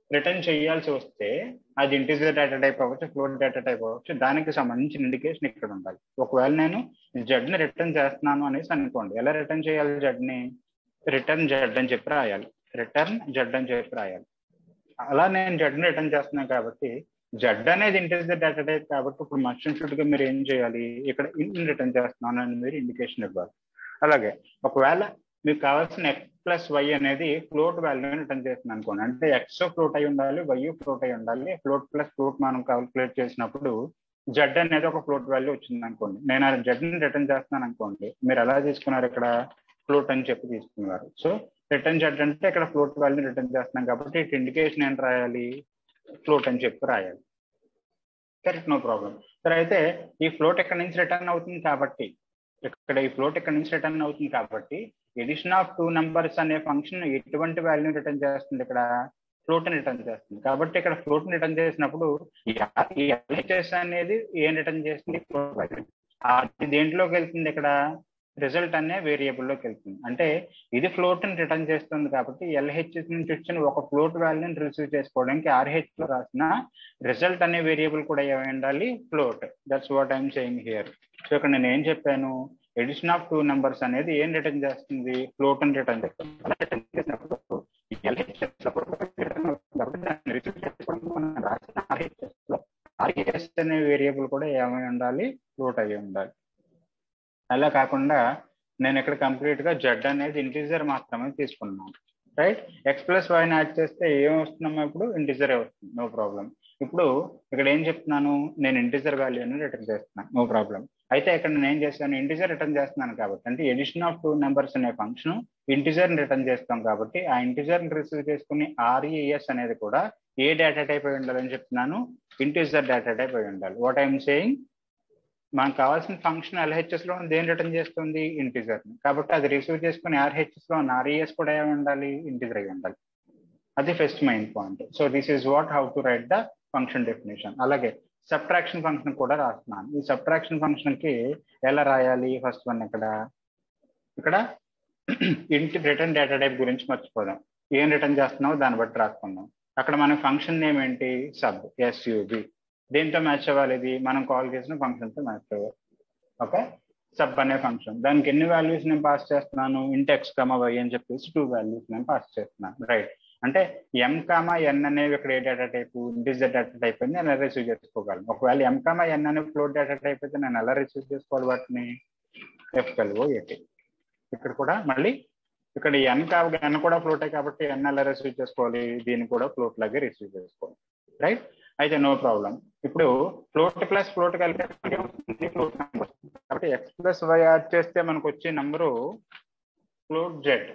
రిటర్న్ చేయాల్సి వస్తే అది ఇంటీజర్ డేటా టైప్ అవ్వచ్చు ఫ్లోట్ డేటా టైప్ అవ్వచ్చు దానికి సంబంధించిన ఇండికేషన్ ఇక్కడ ఉండాలి ఒకవేళ నేను జడ్ ని రిటర్న్ చేస్తున్నాను అనేసి అనుకోండి ఎలా రిటర్న్ చేయాలి జడ్ ని రిటర్న్ జడ్ అని చెప్పి రాయాలి రిటర్న్ జడ్ అని చెప్పి రాయాలి అలా నేను జడ్ ని రిటర్న్ చేస్తున్నాను కాబట్టి జడ్ అనేది ఇంటీజర్ డేటా టైప్ కాబట్టి ఇప్పుడు మర్చెంట్ గా మీరు ఏం చేయాలి ఇక్కడ ఇన్ రిటర్న్ చేస్తున్నాను అని మీరు ఇండికేషన్ ఇవ్వాలి అలాగే ఒకవేళ మీకు కావాల్సిన ఎక్స్ ప్లస్ వై అనేది ఫ్లోట్ వాల్యూని రిటర్న్ చేస్తుంది అనుకోండి అంటే ఎక్స్ ఫ్లోట్ అయి ఉండాలి వై ఫ్లోట్ అయి ఉండాలి ఫ్లోట్ ప్లస్ ఫ్లోట్ మనం కాల్కులేట్ చేసినప్పుడు జడ్ అనేది ఒక ఫ్లోట్ వాల్యూ వచ్చింది అనుకోండి నేను ఆ జడ్ ని రిటర్న్ చేస్తున్నాను అనుకోండి మీరు ఎలా తీసుకున్నారు ఇక్కడ ఫ్లోట్ అని చెప్పి తీసుకున్నారు సో రిటర్న్ జడ్ అంటే ఇక్కడ ఫ్లోట్ వాల్యూ రిటర్న్ చేస్తున్నాం కాబట్టి ఇటు ఇండికేషన్ ఏంటి రాయాలి ఫ్లోట్ అని చెప్పి రాయాలి కరెక్ట్ నో ప్రాబ్లం సరే అయితే ఈ ఫ్లోట్ ఎక్కడి నుంచి రిటర్న్ అవుతుంది కాబట్టి ఇక్కడ ఈ ఫ్లోట్ ఎక్కడి నుంచి రిటర్న్ అవుతుంది కాబట్టి ఎడిషన్ ఆఫ్ టూ నంబర్స్ అనే ఫంక్షన్ ఎటువంటి వాల్యూ రిటర్న్ చేస్తుంది ఇక్కడ ఫ్లోట్ రిటర్న్ చేస్తుంది కాబట్టి ఇక్కడ ఫ్లోట్ రిటర్న్ చేసినప్పుడు ఈ ఎల్హెచ్ఎస్ అనేది ఏం రిటర్న్ చేస్తుంది ఫ్లోట్ వాల్యూ అది దేంట్లోకి వెళ్తుంది ఇక్కడ రిజల్ట్ అనే వేరియబుల్లోకి వెళ్తుంది అంటే ఇది ఫ్లోట్ ని రిటర్న్ చేస్తుంది కాబట్టి ఎల్హెచ్ఎస్ నుంచి వచ్చిన ఒక ఫ్లోట్ వాల్యూని రిసీవ్ చేసుకోవడానికి ఆర్హెచ్ లో రాసిన రిజల్ట్ అనే వేరియబుల్ కూడా ఏమై ఉండాలి float that's what I'm saying here so ఇక్కడ నేను ఏం చెప్పాను ఎడిషన్ ఆఫ్ టూ నెంబర్స్ అనేది ఏం రిటర్న్ చేస్తుంది ఫ్లోట్ అని రిటర్న్ చేస్తుంది రిటర్న్ చేసినప్పుడు ఆర్హెచ్ఎస్ అనే వేరియబుల్ కూడా ఏమై ఉండాలి ఫ్లోట్ అయ్యి ఉండాలి అలా కాకుండా నేను ఇక్కడ కంప్లీట్ గా జెడ్ అనేది ఇంటీజర్ మాత్రమే తీసుకున్నాను రైట్ ఎక్స్ ప్లస్ వైని యాడ్ చేస్తే ఏం వస్తున్నామో ఇప్పుడు ఇంటీజర్ వస్తుంది నో ప్రాబ్లం ఇప్పుడు ఇక్కడ ఏం చెప్తున్నాను నేను ఇంటీజర్ వాల్యూని రిటర్న్ చేస్తున్నాను నో ప్రాబ్లం అయితే ఇక్కడ నేను ఏం చేస్తాను ఇంటీజర్ రిటర్న్ చేస్తున్నాను కాబట్టి అంటే ఎడిషన్ ఆఫ్ టూ నెంబర్స్ అనే ఫంక్షన్ ఇంటీజర్ రిటర్న్ చేస్తాం కాబట్టి ఆ ఇంటీజర్ రిసీవ్ చేసుకుని ఆర్ఈఎస్ అనేది కూడా ఏ డేటా టైప్ అయి ఉండాలని చెప్తున్నాను ఇంటీజర్ డేటా టైప్ అయి ఉండాలి వాట్ ఐఎమ్ సేయింగ్ మనకు కావాల్సిన ఫంక్షన్ ఎల్హెచ్ఎస్ లో దేని రిటర్న్ చేస్తుంది ఇంటిజర్ కాబట్టి అది రిసీవ్ చేసుకుని ఆర్హెచ్ఎస్ లో ఆర్ఈఎస్ కూడా ఏమి ఉండాలి ఇంటిజర్ అయి ఉండాలి అది first main point so this is what how to write the function definition అలాగే సబ్ట్రాక్షన్ ఫంక్షన్ కూడా రాస్తున్నాను ఈ సబ్ట్రాక్షన్ ఫంక్షన్ కి ఎలా రాయాలి ఫస్ట్ వన్ ఇక్కడ ఇక్కడ ఇంటి రిటర్న్ డేటా టైప్ గురించి మర్చిపోదాం ఏం రిటర్న్ చేస్తున్నామో దాన్ని బట్టి రాసుకుందాం అక్కడ మన ఫంక్షన్ నేమ్ ఏంటి సబ్ ఎస్యూబి దేంతో మ్యాచ్ అవ్వాలి ఇది మనం కాల్ చేసిన ఫంక్షన్ తో మ్యాచ్ అవ్వాలి ఓకే సబ్ అనే ఫంక్షన్ దానికి ఎన్ని వాల్యూస్ నేను పాస్ చేస్తున్నాను ఇంట్ ఎక్స్ కామా వై అని చెప్పేసి టూ వాల్యూస్ నేను పాస్ చేస్తున్నాను రైట్ అంటే ఎం కామా ఎన్ అనేవి ఇక్కడ ఏ data type integer data type అని నేను రిసీవ్ చేసుకోగలను ఒకవేళ ఎం కామా ఎన్ అనే ఫ్లోట్ డేటా టైప్ అయితే నేను ఎలా రిసీవ్ చేసుకోవాలి వాటిని ఎఫ్ఎల్ఓ ఏటి ఇక్కడ కూడా మళ్ళీ ఇక్కడ ఎన్ కా ఎన్ కూడా ఫ్లోటే కాబట్టి ఎన్ ఎలా రిసీవ్ చేసుకోవాలి దీన్ని కూడా ఫ్లోట్ లాగే రిసీవ్ చేసుకోవాలి రైట్ అయితే నో ప్రాబ్లం ఇప్పుడు ఫ్లోట్ ప్లస్ ఫ్లోట్ కలిపి ఫ్లోట్ నెంబర్ కాబట్టి ఎక్స్ ప్లస్ వై యాడ్ చేస్తే మనకు వచ్చే number float Z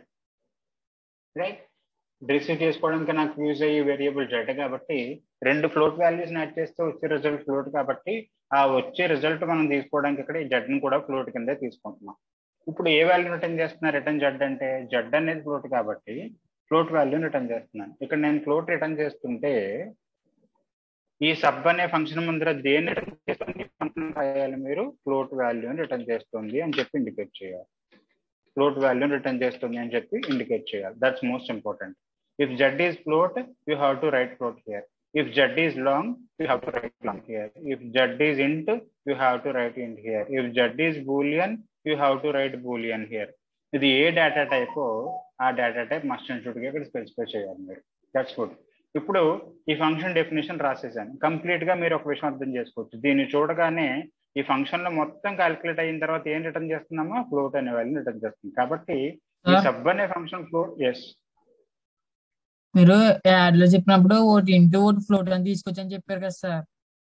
right receive చేసుకోవడానికి నాకు యూజ్ అయ్యే వేరియబుల్ జెడ్ కాబట్టి రెండు ఫ్లోట్ వాల్యూస్ యాడ్ చేస్తే వచ్చే రిజల్ట్ ఫ్లోట్ కాబట్టి ఆ వచ్చే రిజల్ట్ మనం తీసుకోవడానికి ఇక్కడ ఈ జెడ్ ని కూడా ఫ్లోట్ కింద తీసుకుంటున్నాం ఇప్పుడు ఏ వాల్యూ రిటర్న్ చేస్తున్నా రిటర్న్ జెడ్ అంటే జెడ్ అనేది ఫ్లోట్ కాబట్టి ఫ్లోట్ వాల్యూని రిటర్న్ చేస్తున్నాను ఇక్కడ నేను ఫ్లోట్ రిటర్న్ చేస్తుంటే ఈ సబ్ అనే ఫంక్షన్ ముందర దేన్ని రిటర్న్ చేస్తుంది ఫంక్షన్ రాయాలి మీరు ఫ్లోట్ వాల్యూని రిటర్న్ చేస్తుంది అని చెప్పి ఇండికేట్ చేయాలి ఫ్లోట్ వాల్యూని రిటర్న్ చేస్తుంది అని చెప్పి ఇండికేట్ చేయాలి that's most important if Z is float you have to write float here if Z is long you have to write long here if Z is int you have to write int here if Z is boolean you have to write boolean here ఇది ఏ డేటా టైప్ ఆ డేటా టైప్ మస్ట్ ఇన్స్టిట్యూట్గా ఇక్కడ స్పెసిఫై చేయాలి మీరు దట్స్ గుడ్ ఇప్పుడు ఈ ఫంక్షన్ డెఫినేషన్ రాసేసాను కంప్లీట్ గా మీరు ఒక విషయం అర్థం చేసుకోవచ్చు దీన్ని చూడగానే ఈ ఫంక్షన్ లో మొత్తం క్యాలిక్యులేట్ అయిన తర్వాత ఏం రిటర్న్ చేస్తున్నామో ఫ్లోట్ అనే వాల్యూని రిటర్న్ చేస్తుంది కాబట్టి ఈ సబ్ అనే ఫంక్షన్ ఫ్లోట్ ఎస్ మీరు యాడ్ లో చెప్పినప్పుడు ఒకటి ఇంటూ ఒకటి ఫ్లోట్ అని తీసుకొచ్చని చెప్పారు కదా సార్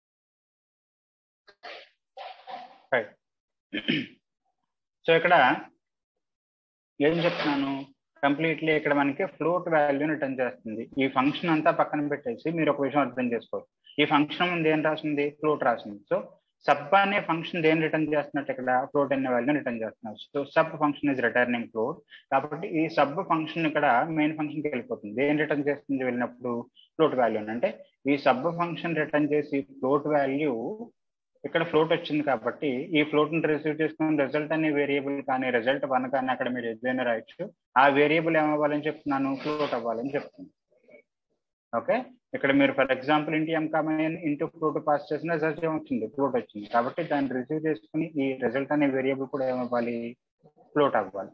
సో ఇక్కడ ఏం చెప్తున్నాను కంప్లీట్లీ ఇక్కడ మనకి ఫ్లోట్ వాల్యూని రిటర్న్ చేస్తుంది ఈ ఫంక్షన్ అంతా పక్కన పెట్టేసి మీరు ఒక విషయం అర్థం చేసుకోవచ్చు ఈ ఫంక్షన్ ముందు ఏం రాసింది ఫ్లోట్ రాసింది సో సబ్ అనే ఫంక్షన్ దేని రిటర్న్ చేస్తున్నట్టు ఇక్కడ ఫ్లోట్ అనే వాల్యూని రిటర్న్ చేస్తున్నారు so sub function is returning float కాబట్టి ఈ సబ్ ఫంక్షన్ ఇక్కడ మెయిన్ ఫంక్షన్కి వెళ్ళిపోతుంది దేని రిటర్న్ చేస్తుంది వెళ్ళినప్పుడు ఫ్లోట్ వాల్యూ అంటే ఈ సబ్ ఫంక్షన్ రిటర్న్ చేసి ఫ్లోట్ వాల్యూ ఇక్కడ ఫ్లోట్ వచ్చింది కాబట్టి ఈ ఫ్లోట్ ని రిసీవ్ చేసుకున్న రిజల్ట్ అనే వేరియబుల్ కానీ రిజల్ట్ వన్ కానీ అక్కడ మీరు ఏదైనా రాయొచ్చు ఆ వేరియబుల్ ఏమవ్వాలని చెప్తున్నాను ఫ్లోట్ అవ్వాలని చెప్తున్నాను ఓకే ఇక్కడ మీరు for example int m common into float pass చేసిన రిజల్ట్ ఏమొచ్చింది ఫ్లూట్ వచ్చింది కాబట్టి దాన్ని రిసీవ్ చేసుకుని ఈ రిజల్ట్ అనే వేరియబుల్ కూడా ఏమవ్వాలి ఫ్లోట్ అవ్వాలి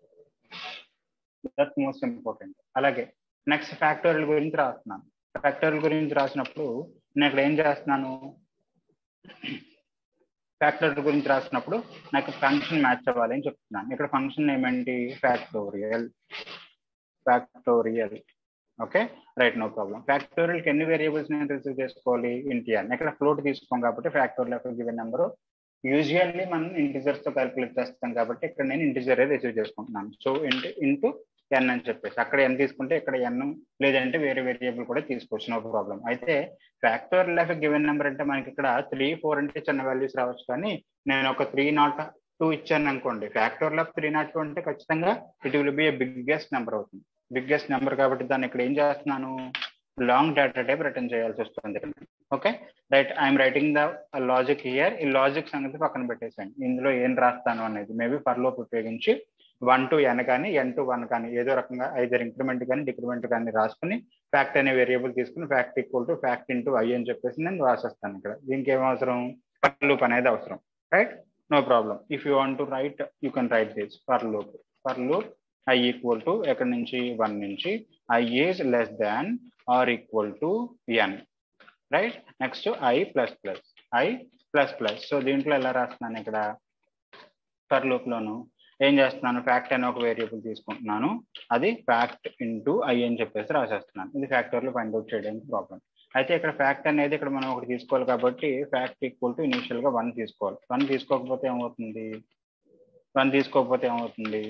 దట్ మోస్ట్ ఇంపార్టెంట్ అలాగే నెక్స్ట్ ఫ్యాక్టోరియల్ గురించి రాస్తున్నాను ఫ్యాక్టోరియల్ గురించి రాసినప్పుడు నేను ఇక్కడ ఏం చేస్తున్నాను ఫ్యాక్టోరియల్ గురించి రాసినప్పుడు నాకు ఫంక్షన్ మ్యాచ్ అవ్వాలి అని చెప్తున్నాను ఇక్కడ ఫంక్షన్ ఏమేంటి factorial factorial okay right no problem ఫ్యాక్టోరియల్కి ఎన్ని వేరియబుల్స్ నేను రిసీవ్ చేసుకోవాలి ఇంటి అని ఇక్కడ ఫ్లోట్ తీసుకోం కాబట్టి ఫ్యాక్టోరియల్ యొక్క గివెన్ నెంబర్ యూజువల్లీ మనం ఇంటిజర్స్ తో క్యాలిక్యులేట్ చేస్తాం కాబట్టి ఇక్కడ నేను ఇంటిజర్ రిసీవ్ చేసుకుంటున్నాను సో ఇంటూ ఇంటూ ఎన్ అని చెప్పేసి అక్కడ ఎన్ తీసుకుంటే ఇక్కడ ఎన్ లేదంటే వేరే వేరియబుల్ కూడా తీసుకోవచ్చు నో ప్రాబ్లం అయితే ఫ్యాక్టోరియల్ ఆఫ్ గివెన్ నెంబర్ అంటే మనకి ఇక్కడ త్రీ ఫోర్ అంటే చిన్న వాల్యూస్ రావచ్చు కానీ నేను ఒక త్రీ నాట్ టూ ఇచ్చాను అనుకోండి factorial of three not two అంటే ఖచ్చితంగా it will be a biggest number అవుతుంది బిగ్గెస్ట్ నెంబర్ కాబట్టి దాన్ని ఇక్కడ ఏం చేస్తున్నాను లాంగ్ డేటా టైప్ రిటర్న్ చేయాల్సి వస్తుంది okay right I'm writing the logic here ఈ లాజిక్ సంగతి పక్కన పెట్టేసాను ఇందులో ఏం రాస్తాను అనేది మేబీ ఫర్లోప్ ఉపయోగించి వన్ టు ఎన్ కానీ ఎన్ టు వన్ కానీ ఏదో రకంగా ఐదర్ ఇంక్రిమెంట్ కానీ డిక్రిమెంట్ కానీ రాసుకుని ఫ్యాక్ట్ అనే వేరియబుల్ తీసుకుని fact equal to fact into i అని చెప్పేసి నేను రాసేస్తాను ఇక్కడ దీనికి ఏం అవసరం ఫర్ లూప్ అనేది అవసరం right no problem if you want to write you can write this for loop for loop i equal to ఎక్కడి నుంచి వన్ నుంచి i is less than or equal to n right next i plus plus i plus plus so దీంట్లో ఎలా రాస్తున్నాను ఇక్కడ ఫర్ లూప్ లోను ఏం చేస్తున్నాను ఫ్యాక్ట్ అనే ఒక వేరియబుల్ తీసుకుంటున్నాను అది ఫ్యాక్ట్ ఇంటూ ఐ అని చెప్పేసి రాసేస్తున్నాను ఇది ఫ్యాక్టర్లో ఫైండ్ అవుట్ చేయడానికి ప్రాబ్లం అయితే ఇక్కడ ఫ్యాక్ట్ అనేది ఇక్కడ మనం ఒకటి తీసుకోవాలి కాబట్టి ఫ్యాక్ట్ ఈక్వల్ టు ఇనిషియల్ గా వన్ తీసుకోవాలి వన్ తీసుకోకపోతే ఏమవుతుంది వన్ తీసుకోకపోతే ఏమవుతుంది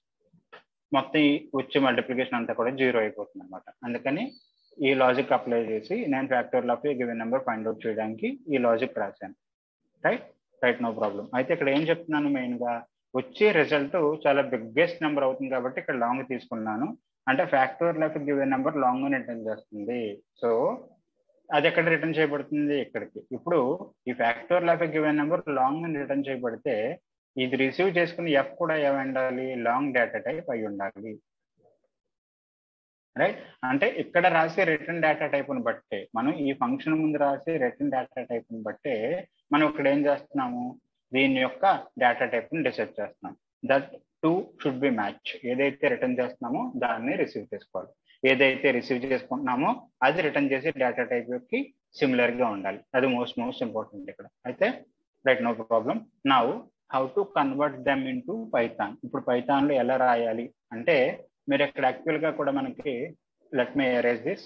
మొత్తం ఈ వచ్చే మల్టిప్లికేషన్ అంతా కూడా జీరో అయిపోతుంది అనమాట అందుకని ఈ లాజిక్ అప్లై చేసి నేను factorial of given number find out చేయడానికి ఈ లాజిక్ రాశాను రైట్ రైట్ నో ప్రాబ్లం అయితే ఇక్కడ ఏం చెప్తున్నాను మెయిన్ గా వచ్చే రిజల్ట్ చాలా బిగ్గెస్ట్ నెంబర్ అవుతుంది కాబట్టి ఇక్కడ లాంగ్ తీసుకున్నాను అంటే factorial of given number long return చేస్తుంది సో అది ఎక్కడ రిటర్న్ చేయబడుతుంది ఇక్కడికి ఇప్పుడు ఈ factorial of given number long return చేయబడితే ఇది రిసీవ్ చేసుకుని ఎఫ్ కూడా ఏమై ఉండాలి లాంగ్ డేటా టైప్ అయి ఉండాలి రైట్ అంటే ఇక్కడ రాసే రిటర్న్ డేటా టైప్ని బట్టే మనం ఈ ఫంక్షన్ ముందు రాసే రిటర్న్ డేటా టైప్ని బట్టే మనం ఇక్కడ ఏం చేస్తున్నాము దీని యొక్క డేటా టైప్ని డిసైడ్ చేస్తున్నాం that too should be match ఏదైతే రిటర్న్ చేస్తున్నామో దాన్ని రిసీవ్ చేసుకోవాలి ఏదైతే రిసీవ్ చేసుకుంటున్నామో అది రిటర్న్ చేసే డేటా టైప్ యొక్క సిమిలర్ గా ఉండాలి అది మోస్ట్ మోస్ట్ ఇంపార్టెంట్ ఇక్కడ అయితే రైట్ నో ప్రాబ్లం నా how to convert them into Python ఇప్పుడు పైథాన్ లో ఎలా రాయాలి అంటే మీరు ఇక్కడ యాక్చువల్ గా కూడా మనకి let me erase this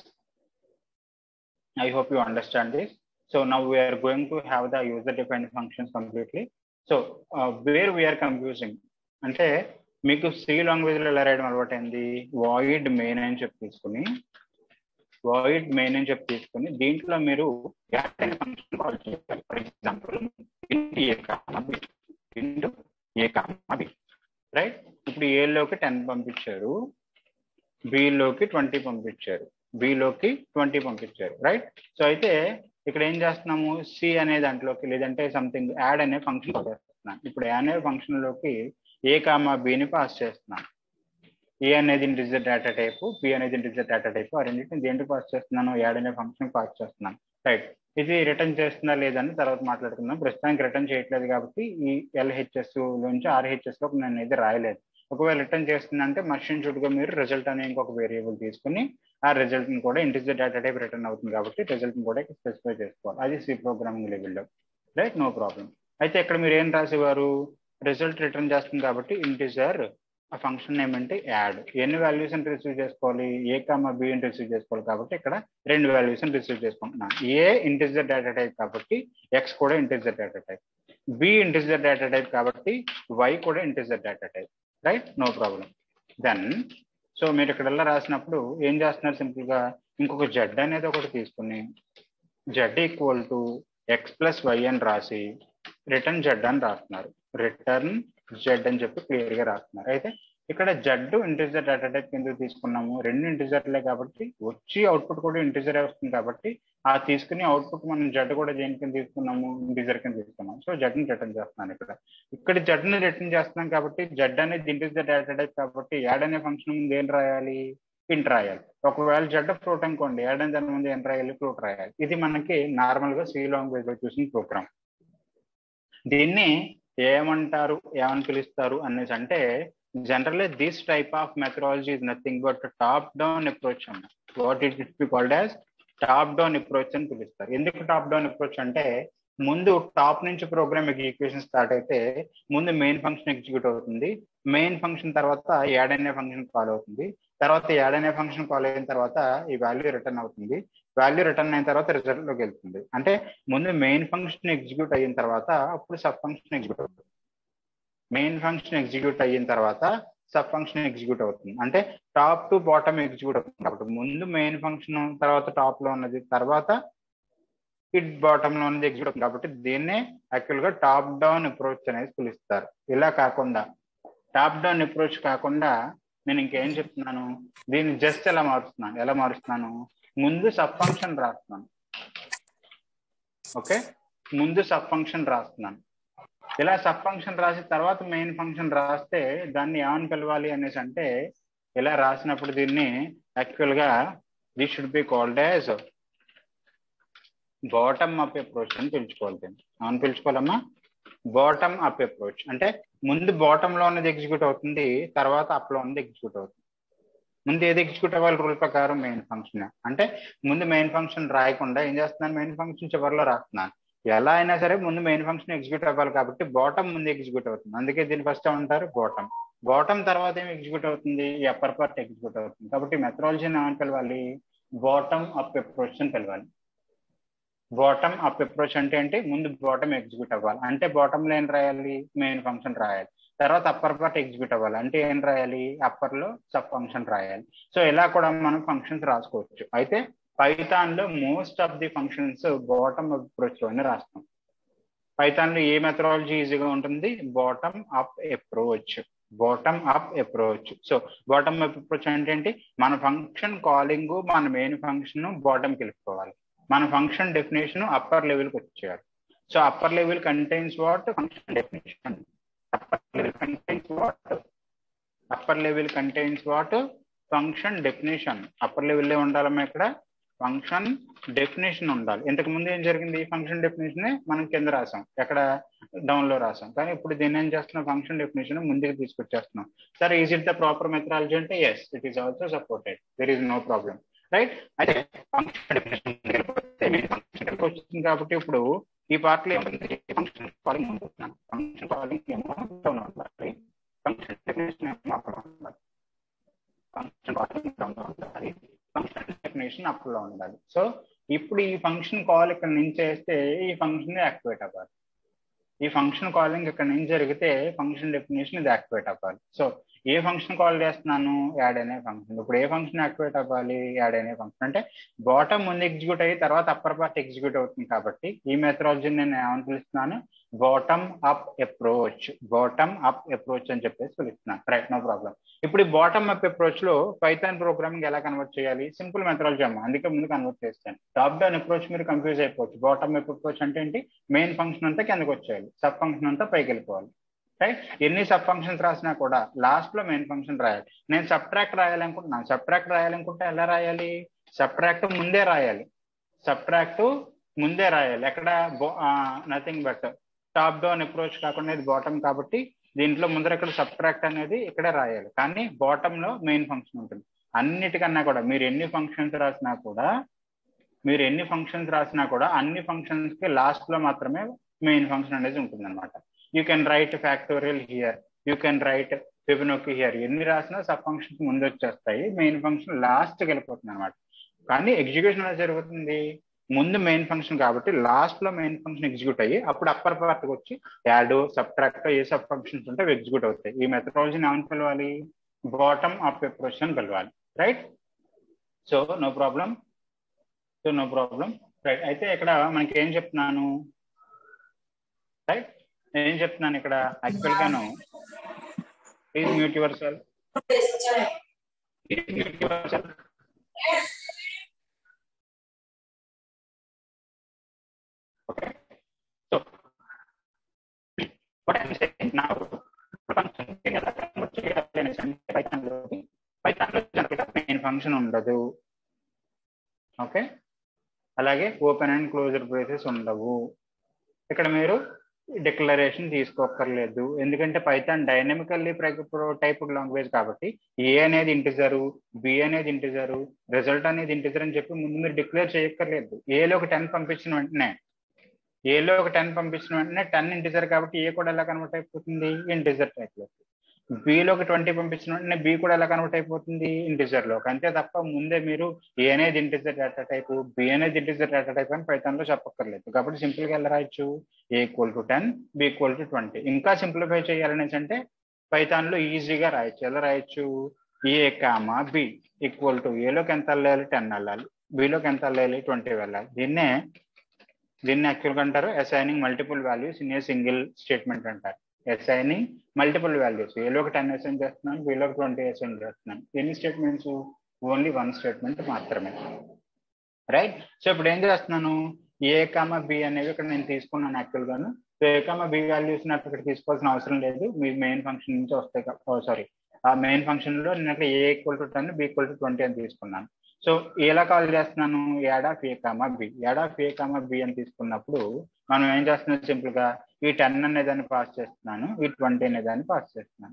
I hope you understand this so now we're going to have the user defined functions completely so where we're confusing అంటే మీకు సి లాంగ్వేజ్ లో ఎలా రాయడం అలవాటైంది వాయిడ్ మెయిన్ అని చెప్పి తీసుకుని వాయిడ్ మెయిన్ అని చెప్పి తీసుకుని దీంట్లో మీరు ఫంక్షన్ కాల్ చేయాలి for example int a comma into a comma b right ఇప్పుడు ఏలోకి టెన్ పంపించారు బిలోకి ట్వంటీ పంపించారు బిలోకి ట్వంటీ పంపించారు రైట్ సో అయితే ఇక్కడ ఏం చేస్తున్నాము సి అనే దాంట్లోకి లేదంటే సంథింగ్ యాడ్ అనే ఫంక్షన్ చేస్తున్నాను ఇప్పుడు యాడ్ అనే ఫంక్షన్ లోకి ఏ కామా బిని పాస్ చేస్తున్నాను ఏ అనేది ఇంటిజర్ డేటా టైపు బి అనేది ఇంటిజర్ డేటా టైపు ఆ రెండింటిని దేంట్లో పాస్ చేస్తున్నాను యాడ్ అనే ఫంక్షన్ పాస్ చేస్తున్నాను రైట్ ఇది రిటర్న్ చేస్తుందా లేదని తర్వాత మాట్లాడుకుందాం ప్రస్తుతానికి రిటర్న్ చేయట్లేదు కాబట్టి ఈ ఎల్హెచ్ఎస్ నుంచి ఆర్హెచ్ఎస్ లో నేను ఇది రాయలేదు ఒకవేళ రిటర్న్ చేస్తుందంటే మర్షన్ గా మీరు రిజల్ట్ అనే ఇంకొక వేరియబుల్ తీసుకుని ఆ రిజల్ట్ ని కూడా ఇంటిజర్ డేటా టైప్ రిటర్న్ అవుతుంది కాబట్టి రిజల్ట్ ని కూడా స్పెసిఫై చేసుకోవాలి అది సి ప్రోగ్రామింగ్ లెవెల్లో రైట్ నో ప్రాబ్లం అయితే ఇక్కడ మీరు ఏం రాసేవారు రిజల్ట్ రిటర్న్ చేస్తుంది కాబట్టి ఇంటిజర్ ఆ ఫంక్షన్ ఏమంటే యాడ్ ఎన్ని వాల్యూస్ అని రిసీవ్ చేసుకోవాలి ఏ కామా బి అని రిసీవ్ చేసుకోవాలి కాబట్టి ఇక్కడ రెండు వాల్యూస్ అని రిసీవ్ చేసుకుంటున్నాను ఏ ఇంటిజర్ డేటా టైప్ కాబట్టి ఎక్స్ కూడా integer data type b integer data type కాబట్టి వై కూడా integer data type right no problem then so మీరు ఇక్కడ రాసినప్పుడు ఏం చేస్తున్నారు సింపుల్ గా ఇంకొక జెడ్ అనేది ఒకటి తీసుకుని z equal to X plus why అని రాసి రిటర్న్ జెడ్ అని రాస్తున్నారు రిటర్న్ జెడ్ అని చెప్పి క్లియర్ గా రాస్తున్నారు అయితే ఇక్కడ జెడ్ ఇంటిజర్ డేటా టైప్ ఎందుకు తీసుకున్నాము రెండు ఇంటిజర్లే కాబట్టి వచ్చి అవుట్పుట్ కూడా ఇంటిజర్ వస్తుంది కాబట్టి ఆ తీసుకుని అవుట్పుట్ మనం జెడ్ కూడా దేని కింద తీసుకున్నాము ఇంటిజర్ కింద తీసుకున్నాం సో జెడ్ ని రిటర్న్ చేస్తున్నాను ఇక్కడ ఇక్కడ జెడ్ ని రిటర్న్ చేస్తున్నాం కాబట్టి జెడ్ అనేది ఇంటిజర్ డేటా టైప్ కాబట్టి యాడ్ అనే ఫంక్షన్ ముందు ఏం రాయాలి ఇంట్ రాయాలి ఒకవేళ జెడ్ ఫ్లోట్ అనుకోండి యాడ్ అయిన దాని ముందు ఎంత రాయాలి ఫ్లోట్ రాయాలి ఇది మనకి నార్మల్ గా సి లాంగ్వేజ్ లో చూసిన ప్రోగ్రామ్ దీన్ని ఏమంటారు ఏమని పిలుస్తారు అనేసి అంటే generally this type of methodology is nothing but top down approach అన్న what it it be called as top down approach అని పిలుస్తారు ఎందుకు టాప్ డౌన్ అప్రోచ్ అంటే ముందు టాప్ నుంచి ప్రోగ్రామ్ ఎగ్జిక్యూషన్ స్టార్ట్ అయితే ముందు మెయిన్ ఫంక్షన్ ఎగ్జిక్యూట్ అవుతుంది మెయిన్ ఫంక్షన్ తర్వాత యాడ్ అనే ఫంక్షన్ కాల్ అవుతుంది తర్వాత యాడ్ అనే ఫంక్షన్ కాల్ అయిన తర్వాత ఈ వాల్యూ రిటర్న్ అవుతుంది వాల్యూ రిటర్న్ అయిన తర్వాత రిజల్ట్ లోకి వెళ్తుంది అంటే ముందు మెయిన్ ఫంక్షన్ ఎగ్జిక్యూట్ అయిన తర్వాత అప్పుడు సబ్ ఫంక్షన్ ఎగ్జిక్యూట్ అవుతుంది మెయిన్ ఫంక్షన్ ఎగ్జిక్యూట్ అయిన తర్వాత సబ్ ఫంక్షన్ ఎగ్జిక్యూట్ అవుతుంది అంటే టాప్ టు బాటమ్ ఎగ్జిక్యూట్ అవుతుంది కాబట్టి ముందు మెయిన్ ఫంక్షన్ తర్వాత టాప్ లో ఉన్నది తర్వాత ఇట్ బాటమ్ లో ఉన్నది ఎగ్జిక్యూట్ అవుతుంది కాబట్టి దీన్నే యాక్చువల్ గా టాప్ డౌన్ అప్రోచ్ అనేది పిలుస్తారు ఇలా కాకుండా టాప్ డౌన్ అప్రోచ్ కాకుండా నేను ఇంకేం చెప్తున్నాను దీన్ని జస్ట్ ఎలా మారుస్తున్నాను ఎలా మారుస్తున్నాను ముందు సబ్ ఫంక్షన్ రాస్తున్నాను ఓకే ముందు సబ్ ఫంక్షన్ రాస్తున్నాను ఇలా సబ్ ఫంక్షన్ రాసి తర్వాత మెయిన్ ఫంక్షన్ రాస్తే దాన్ని ఏమని పిలవాలి అనేసి అంటే ఇలా రాసినప్పుడు దీన్ని యాక్చువల్ గా this should be called as bottom up approach అని పిలుచుకోవాలి దీన్ని ఏమని పిలుచుకోవాలమ్మా బాటమ్ అప్ అప్రోచ్ అంటే ముందు బాటమ్ లో ఉన్నది ఎగ్జిక్యూట్ అవుతుంది తర్వాత అప్ లో ఉన్నది ఎగ్జిక్యూట్ అవుతుంది ముందు ఏది ఎగ్జిక్యూట్ అవ్వాలి రూల్ ప్రకారం మెయిన్ ఫంక్షన్ అంటే ముందు మెయిన్ ఫంక్షన్ రాయకుండా ఏం చేస్తున్నాను మెయిన్ ఫంక్షన్ చివరిలో రాస్తున్నాను ఎలా అయినా సరే ముందు మెయిన్ ఫంక్షన్ ఎగ్జిక్యూట్ అవ్వాలి కాబట్టి బాటమ్ ముందు ఎగ్జిక్యూట్ అవుతుంది అందుకే దీన్ని ఫస్ట్ ఏమంటారు బాటమ్ బాటమ్ తర్వాత ఏం ఎగ్జిక్యూట్ అవుతుంది ఈ అప్పర్ పార్ట్ ఎగ్జిక్యూట్ అవుతుంది కాబట్టి మెథడాలజీని ఏమని పిలవాలి బాటమ్ అప్ అప్రోచ్ అని పిలవాలి బాటమ్ అప్ అప్రోచ్ అంటే ఏంటి ముందు బాటమ్ ఎగ్జిక్యూట్ అవ్వాలి అంటే బాటమ్ లో ఏం రాయాలి మెయిన్ ఫంక్షన్ రాయాలి తర్వాత అప్పర్ పార్ట్ ఎగ్జిక్యూట్ అవ్వాలి అంటే ఏం రాయాలి అప్పర్ లో సబ్ ఫంక్షన్ రాయాలి సో ఇలా కూడా మనం ఫంక్షన్స్ రాసుకోవచ్చు అయితే పైథాన్ లో most of the functions bottom approach లోనే రాస్తాం పైథాన్ లో ఏ మెథడాలజీ ఈజీగా ఉంటుంది bottom up approach bottom up approach so bottom up approach అంటే ఏంటి మన ఫంక్షన్ కాలింగ్ మన మెయిన్ ఫంక్షన్ బాటమ్ వెళ్ళిపోవాలి మన ఫంక్షన్ డెఫినేషన్ అప్పర్ లెవెల్కి వచ్చేయాలి so upper level contains what function definition upper level contains what upper level contains what function definition upper లెవెల్లో ఉండాలమ్మా ఇక్కడ ఫంక్షన్ డెఫినేషన్ ఉండాలి ఇంతకు ముందు ఏం జరిగింది ఈ ఫంక్షన్ డెఫినేషన్ మనం కింద రాసాం ఎక్కడ డౌన్ లో రాసాం కానీ ఇప్పుడు దీన్ని ఏం చేస్తున్నాం ఫంక్షన్ డెఫినేషన్ ముందుకు తీసుకొచ్చేస్తున్నాం సరే is it the proper methodology అంటే yes it is also supported there is no problem right అయితే ఫంక్షన్ డెఫినేషన్ ఫంక్షన్ వచ్చింది కాబట్టి ఇప్పుడు ఈ పార్ట్ లో ఏముంది ఫంక్షన్ కాలింగ్ ఉంటున్నాను ఫంక్షన్ కాలింగ్ ఏమో డౌన్ ఉండాలి ఫంక్షన్ డెఫినేషన్ ఏమో అక్కడ ఉండాలి ఫంక్షన్ కాలింగ్ డౌన్ ఉండాలి ఫంక్షన్ డెఫినేషన్ అప్ లో ఉండాలి సో ఇప్పుడు ఈ ఫంక్షన్ కాల్ ఇక్కడ నుంచి చేస్తే ఈ ఫంక్షన్ యాక్టివేట్ అవ్వాలి ఈ ఫంక్షన్ కాలింగ్ ఇక్కడ నుంచి జరిగితే ఫంక్షన్ డెఫినేషన్ ఇది యాక్టివేట్ అవ్వాలి సో ఏ ఫంక్షన్ కాల్ చేస్తున్నాను యాడ్ అనే ఫంక్షన్ ఇప్పుడు ఏ ఫంక్షన్ యాక్టివేట్ అవ్వాలి యాడ్ అనే ఫంక్షన్ అంటే బాటమ్ ముందు ఎగ్జిక్యూట్ అయ్యి తర్వాత అప్పర్ పార్ట్ ఎగ్జిక్యూట్ అవుతుంది కాబట్టి ఈ మెథడాలజీని నేను ఏమని పిలుస్తున్నాను bottom up approach bottom up approach అని చెప్పేసి పిలుస్తున్నాను రైట్ నో ప్రాబ్లం ఇప్పుడు ఈ బాటమ్ అప్ అప్రోచ్ లో పైథాన్ ప్రోగ్రామింగ్ ఎలా కన్వర్ట్ చేయాలి సింపుల్ మెథడాలజీ అమ్మ అందుకే ముందు కన్వర్ట్ చేస్తాను టాప్ డౌన్ అప్రోచ్ మీరు కన్ఫ్యూజ్ అయిపోవచ్చు బాటమ్ అప్ అప్రోచ్ అంటే ఏంటి మెయిన్ ఫంక్షన్ అంతా కిందకి వచ్చేయాలి సబ్ ఫంక్షన్ అంతా పైకి వెళ్ళిపోవాలి రైట్ ఎన్ని సబ్ ఫంక్షన్స్ రాసినా కూడా లాస్ట్ లో మెయిన్ ఫంక్షన్ రాయాలి నేను సబ్ట్రాక్ట్ రాయాలనుకుంటున్నాను సబ్ట్రాక్ట్ రాయాలనుకుంటే ఎలా రాయాలి సబ్ట్రాక్ట్ ముందే రాయాలి సబ్ట్రాక్ట్ ముందే రాయాలి ఎక్కడ nothing but top down approach కాకుండా ఇది బాటమ్ కాబట్టి దీంట్లో ముందర ఇక్కడ సబ్ట్రాక్ట్ అనేది ఇక్కడే రాయాలి కానీ బాటమ్ లో మెయిన్ ఫంక్షన్ ఉంటుంది అన్నిటికన్నా కూడా మీరు ఎన్ని ఫంక్షన్స్ రాసినా కూడా మీరు ఎన్ని ఫంక్షన్స్ రాసినా కూడా అన్ని ఫంక్షన్స్ కి లాస్ట్ లో మాత్రమే మెయిన్ ఫంక్షన్ అనేది ఉంటుంది అనమాట you can write factorial here you can write Fibonacci here ఎన్ని రాసినా సబ్ ఫంక్షన్స్ ముందు వచ్చేస్తాయి మెయిన్ ఫంక్షన్ లాస్ట్ వెళ్ళిపోతుంది అనమాట కానీ ఎగ్జిక్యూషన్ ఎలా జరుగుతుంది ముందు మెయిన్ ఫంక్షన్ కాబట్టి లాస్ట్ లో మెయిన్ ఫంక్షన్ ఎగ్జిక్యూట్ అయ్యి అప్పుడు అప్పర్ పార్ట్ వచ్చి యాడ్ సబ్ట్రాక్ట్ ఏ సబ్ ఫంక్షన్స్ ఉంటే ఎగ్జిక్యూట్ అవుతాయి ఈ మెథడాలజీని ఏమని పిలవాలి బాటమ్ అప్ అప్రోచ్ అని పిలవాలి right so no problem so no problem right అయితే ఇక్కడ మనకి ఏం చెప్తున్నాను రైట్ ఏం చెప్తున్నాను ఇక్కడ యాక్చువల్ గాను please mute your cell mute your cell okay so what I'm saying now function ఎలా కన్వర్ట్ చేయాలి అనేసి అంటే పైథాన్ లో పైథాన్ లో జనరల్ గా మెయిన్ ఫంక్షన్ ఉండదు ఓకే అలాగే ఓపెన్ అండ్ క్లోజర్ బ్రేసెస్ ఉండవు ఇక్కడ మీరు డిక్లరేషన్ తీసుకోక్కర్లేదు ఎందుకంటే పైథాన్ డైనమికల్లీ టైప్డ్ లాంగ్వేజ్ కాబట్టి ఏ అనేది ఇంటిజరు బి అనేది ఇంటిజరు రిజల్ట్ అనేది ఇంటిజర్ అని చెప్పి ముందు మీరు డిక్లేర్ చేయక్కర్లేదు ఏలో ఒక టెన్ పంపించిన వెంటనే ఏలో ఒక టెన్ పంపించిన వెంటనే టెన్ ఇంటిజర్ కాబట్టి ఏ కూడా ఎలా కన్వర్ట్ అయిపోతుంది ఇంటిజర్ టైప్ లో బిలో ఒక ట్వంటీ పంపించిన వెంటనే బి కూడా ఎలా కన్వర్ట్ అయిపోతుంది ఇంటిజర్ లో అంతే తప్ప ముందే మీరు ఏ అనేది ఇంటిజర్ డేటా టైప్ బి అనేది ఇంటిజర్ డేటా టైప్ అని పైథాన్ లో చెప్పక్కర్లేదు కాబట్టి సింపుల్ గా ఎలా రాయొచ్చు a equal to ten b equal to twenty ఇంకా సింప్లిఫై చేయాలనేసి అంటే పైథాన్ లో ఈజీగా రాయొచ్చు ఎలా రాయొచ్చు a comma b equal to ఏలోకి ఎంత వెళ్ళాలి టెన్ వెళ్ళాలి బిలోకి ఎంత వెళ్ళాలి ట్వంటీ వెళ్ళాలి దీన్నే దీన్ని యాక్చువల్గా అంటారు assigning multiple values in a single statement అంటారు అసైనింగ్ మల్టిపుల్ వాల్యూస్ ఏలోకి టెన్ అసైన్ చేస్తున్నాను బిలోకి ట్వంటీ అసైన్ చేస్తున్నాను ఎన్ని స్టేట్మెంట్స్ ఓన్లీ వన్ స్టేట్మెంట్ మాత్రమే రైట్ సో ఇప్పుడు ఏం చేస్తున్నాను ఏ కామ బి అనేవి ఇక్కడ నేను తీసుకున్నాను యాక్చువల్ గాను so a comma b values నాకు ఇక్కడ తీసుకోవాల్సిన అవసరం లేదు మీ మెయిన్ ఫంక్షన్ నుంచి వస్తాయి సారీ ఆ మెయిన్ ఫంక్షన్ లో నేను అక్కడ a equal to ten b equal to twenty అని తీసుకున్నాను సో ఎలా కాల్ చేస్తున్నాను add of a comma b add of a comma b అని తీసుకున్నప్పుడు మనం ఏం చేస్తున్నాం సింపుల్ గా ఈ టెన్ అనే దాన్ని పాస్ చేస్తున్నాను ఈ ట్వంటీ అనే దాన్ని పాస్ చేస్తున్నాను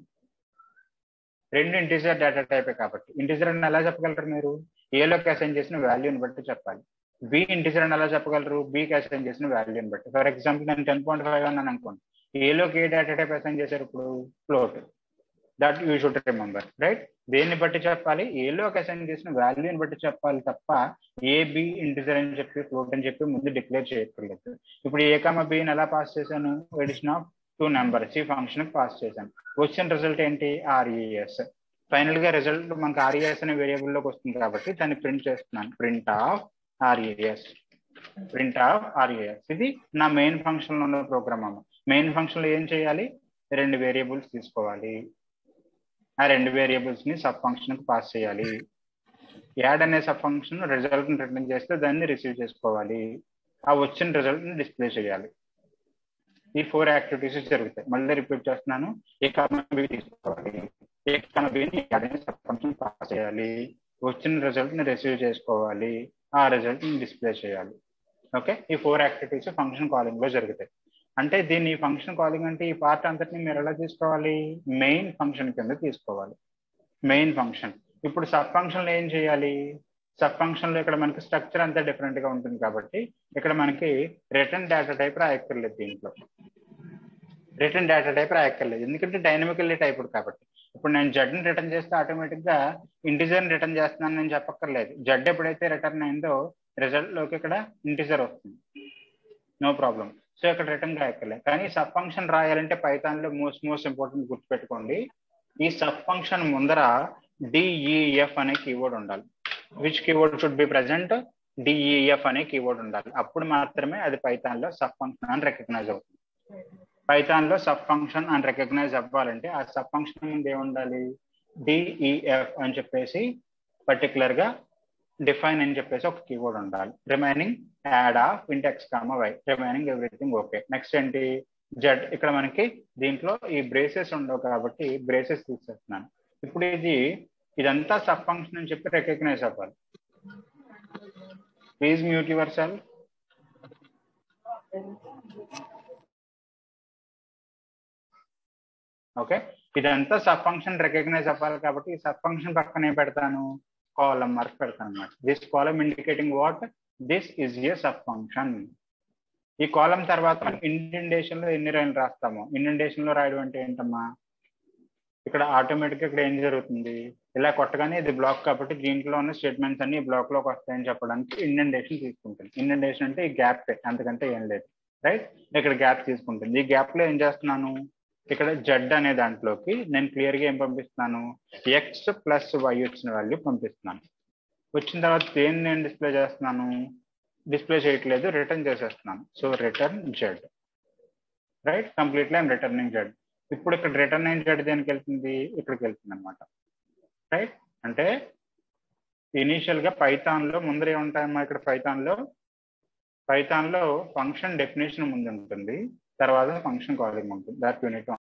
రెండు ఇంటిజర్ డేటా టైపే కాబట్టి ఇంటిజర్ అని ఎలా చెప్పగలరు మీరు ఏలోకి అసైన్ చేసిన వాల్యూని బట్టి చెప్పాలి బి ఇంటిజర్ అని ఎలా చెప్పగలరు బికి అసైన్ చేసిన వాల్యూని బట్టి ఫర్ ఎగ్జాంపుల్ నేను టెన్ పాయింట్ ఫైవ్ అన్నాను అనుకోండి ఏలోకి ఏ డేటా టైప్ అసైన్ చేశారు ఇప్పుడు float that you should remember right దేన్ని బట్టి చెప్పాలి ఏలోకి అసైన్ చేసిన వాల్యూని బట్టి చెప్పాలి తప్ప ఏ బి ఇంటిజర్ అని చెప్పి ఫ్లోట్ అని చెప్పి ముందు డిక్లేర్ చేయక్కర్లేదు ఇప్పుడు ఏ కామ బిని ఎలా పాస్ చేశాను ఎడిషన్ ఆఫ్ టూ నెంబర్స్ ఈ ఫంక్షన్ పాస్ చేశాను వచ్చిన రిజల్ట్ ఏంటి ఆర్ఈఎస్ ఫైనల్ గా రిజల్ట్ మనకు ఆర్ఈఎస్ అనే వేరియబుల్ లోకి వస్తుంది కాబట్టి దాన్ని ప్రింట్ చేస్తున్నాను print of R E S print of R E S ఇది నా మెయిన్ ఫంక్షన్ లో ఉన్న ప్రోగ్రామ్ అమ్మ మెయిన్ ఫంక్షన్ లో ఏం చేయాలి రెండు వేరియబుల్స్ తీసుకోవాలి ఆ రెండు వేరియబుల్స్ ని సబ్ ఫంక్షన్ కి పాస్ చేయాలి యాడ్ అనే సబ్ ఫంక్షన్ రిజల్ట్ ని రిటర్న్ చేస్తే దాన్ని రిసీవ్ చేసుకోవాలి ఆ వచ్చిన రిజల్ట్ ని డిస్ప్లే చేయాలి ఈ ఫోర్ యాక్టివిటీస్ జరుగుతాయి మళ్ళీ రిపీట్ చేస్తున్నాను ఏ కామ బి తీసుకోవాలి ఏ కామ బిని యాడ్ అనే సబ్ ఫంక్షన్ పాస్ చేయాలి వచ్చిన రిజల్ట్ ని రిసీవ్ చేసుకోవాలి ఆ రిజల్ట్ ని డిస్ప్లే చేయాలి ఓకే ఈ ఫోర్ యాక్టివిటీస్ ఫంక్షన్ కాలింగ్ లో జరుగుతాయి అంటే దీన్ని ఫంక్షన్ కాలింగ్ అంటే ఈ పార్ట్ అంతటిని మీరు ఎలా తీసుకోవాలి మెయిన్ ఫంక్షన్ కింద తీసుకోవాలి మెయిన్ ఫంక్షన్ ఇప్పుడు సబ్ ఫంక్షన్ లో ఏం చేయాలి సబ్ ఫంక్షన్ లో ఇక్కడ మనకి స్ట్రక్చర్ అంతా డిఫరెంట్ గా ఉంటుంది కాబట్టి ఇక్కడ మనకి రిటర్న్ డేటా టైప్ రాయక్కర్లేదు దీంట్లో రిటర్న్ డేటా టైప్ రాయక్కర్లేదు ఎందుకంటే డైనమికల్లీ టైప్డ్ కాబట్టి ఇప్పుడు నేను జడ్ ని రిటర్న్ చేస్తే ఆటోమేటిక్ గా ఇంటిజర్ రిటర్న్ చేస్తున్నాను నేను చెప్పక్కర్లేదు జడ్ ఎప్పుడైతే రిటర్న్ అయిందో రిజల్ట్ లోకి ఇక్కడ ఇంటిజర్ వస్తుంది నో ప్రాబ్లం సో ఇక్కడ రిటర్న్ రాయక్కర్లేదు కానీ సబ్ ఫంక్షన్ రాయాలంటే పైథాన్ లో మోస్ట్ మోస్ట్ ఇంపార్టెంట్ గుర్తుపెట్టుకోండి ఈ సబ్ ఫంక్షన్ ముందర డిఈఎఫ్ అనే కీవర్డ్ ఉండాలి which keyword should be present D E F అనే కీవర్డ్ ఉండాలి అప్పుడు మాత్రమే అది పైథాన్ లో సబ్ ఫంక్షన్ అని రికగ్నైజ్ అవుతుంది పైథాన్ లో సబ్ ఫంక్షన్ అని రికగ్నైజ్ అవ్వాలంటే ఆ సబ్ ఫంక్షన్ ముందు ఏముండాలి డిఈఎఫ్ అని చెప్పేసి పర్టికులర్ గా డిఫైన్ అని చెప్పేసి ఒక కీవర్డ్ ఉండాలి remaining add of index comma y remaining everything okay next ఏంటి జెడ్ ఇక్కడ మనకి దీంట్లో ఈ బ్రేసెస్ ఉండవు కాబట్టి బ్రేసెస్ తీసేస్తున్నాను ఇప్పుడు ఇది ఇదంతా సబ్ ఫంక్షన్ అని చెప్పి రికగ్నైజ్ అవ్వాలి please mute your cell okay ఇదంతా సబ్ ఫంక్షన్ రికగ్నైజ్ అవ్వాలి కాబట్టి ఈ సబ్ ఫంక్షన్ పక్కన ఏం పెడతాను కాలం మార్క్ పెడతాను అనమాట this colon indicating what this is a sub function ఈ కాలం తర్వాత ఇండెంటేషన్ లో ఎన్ని లైన్లు రాస్తాము ఇండెంటేషన్ లో రాయడం అంటే ఏంటమ్మా ఇక్కడ ఆటోమేటిక్ ఇక్కడ ఏం జరుగుతుంది ఇలా కొట్టగానే ఇది బ్లాక్ కాబట్టి దీంట్లో ఉన్న స్టేట్మెంట్స్ అన్ని బ్లాక్ లోకి వస్తాయని చెప్పడానికి ఇండెంటేషన్ తీసుకుంటుంది ఇండెంటేషన్ అంటే ఈ గ్యాప్ అంతకంటే ఏం లేదు రైట్ ఇక్కడ గ్యాప్ తీసుకుంటుంది ఈ గ్యాప్ లో ఏం చేస్తున్నాను ఇక్కడ జెడ్ అనే దాంట్లోకి నేను క్లియర్ గా ఏం పంపిస్తున్నాను ఎక్స్ ప్లస్ వై వచ్చిన వాల్యూ పంపిస్తున్నాను వచ్చిన తర్వాత దేన్ని నేను డిస్ప్లే చేస్తున్నాను డిస్ప్లే చేయట్లేదు రిటర్న్ చేసేస్తున్నాను so return z right completely I'm returning z ఇప్పుడు ఇక్కడ రిటర్న్ అయిన జెడ్ దేనికి వెళ్తుంది ఇక్కడికి వెళ్తుంది అనమాట రైట్ అంటే ఇనీషియల్ గా పైథాన్ లో ముందర ఏముంటాయమ్మా ఇక్కడ పైథాన్ లో పైథాన్ లో ఫంక్షన్ డెఫినేషన్ ముందు ఉంటుంది తర్వాత ఫంక్షన్ కాలింగ్ ఉంటుంది దట్ యూనిట్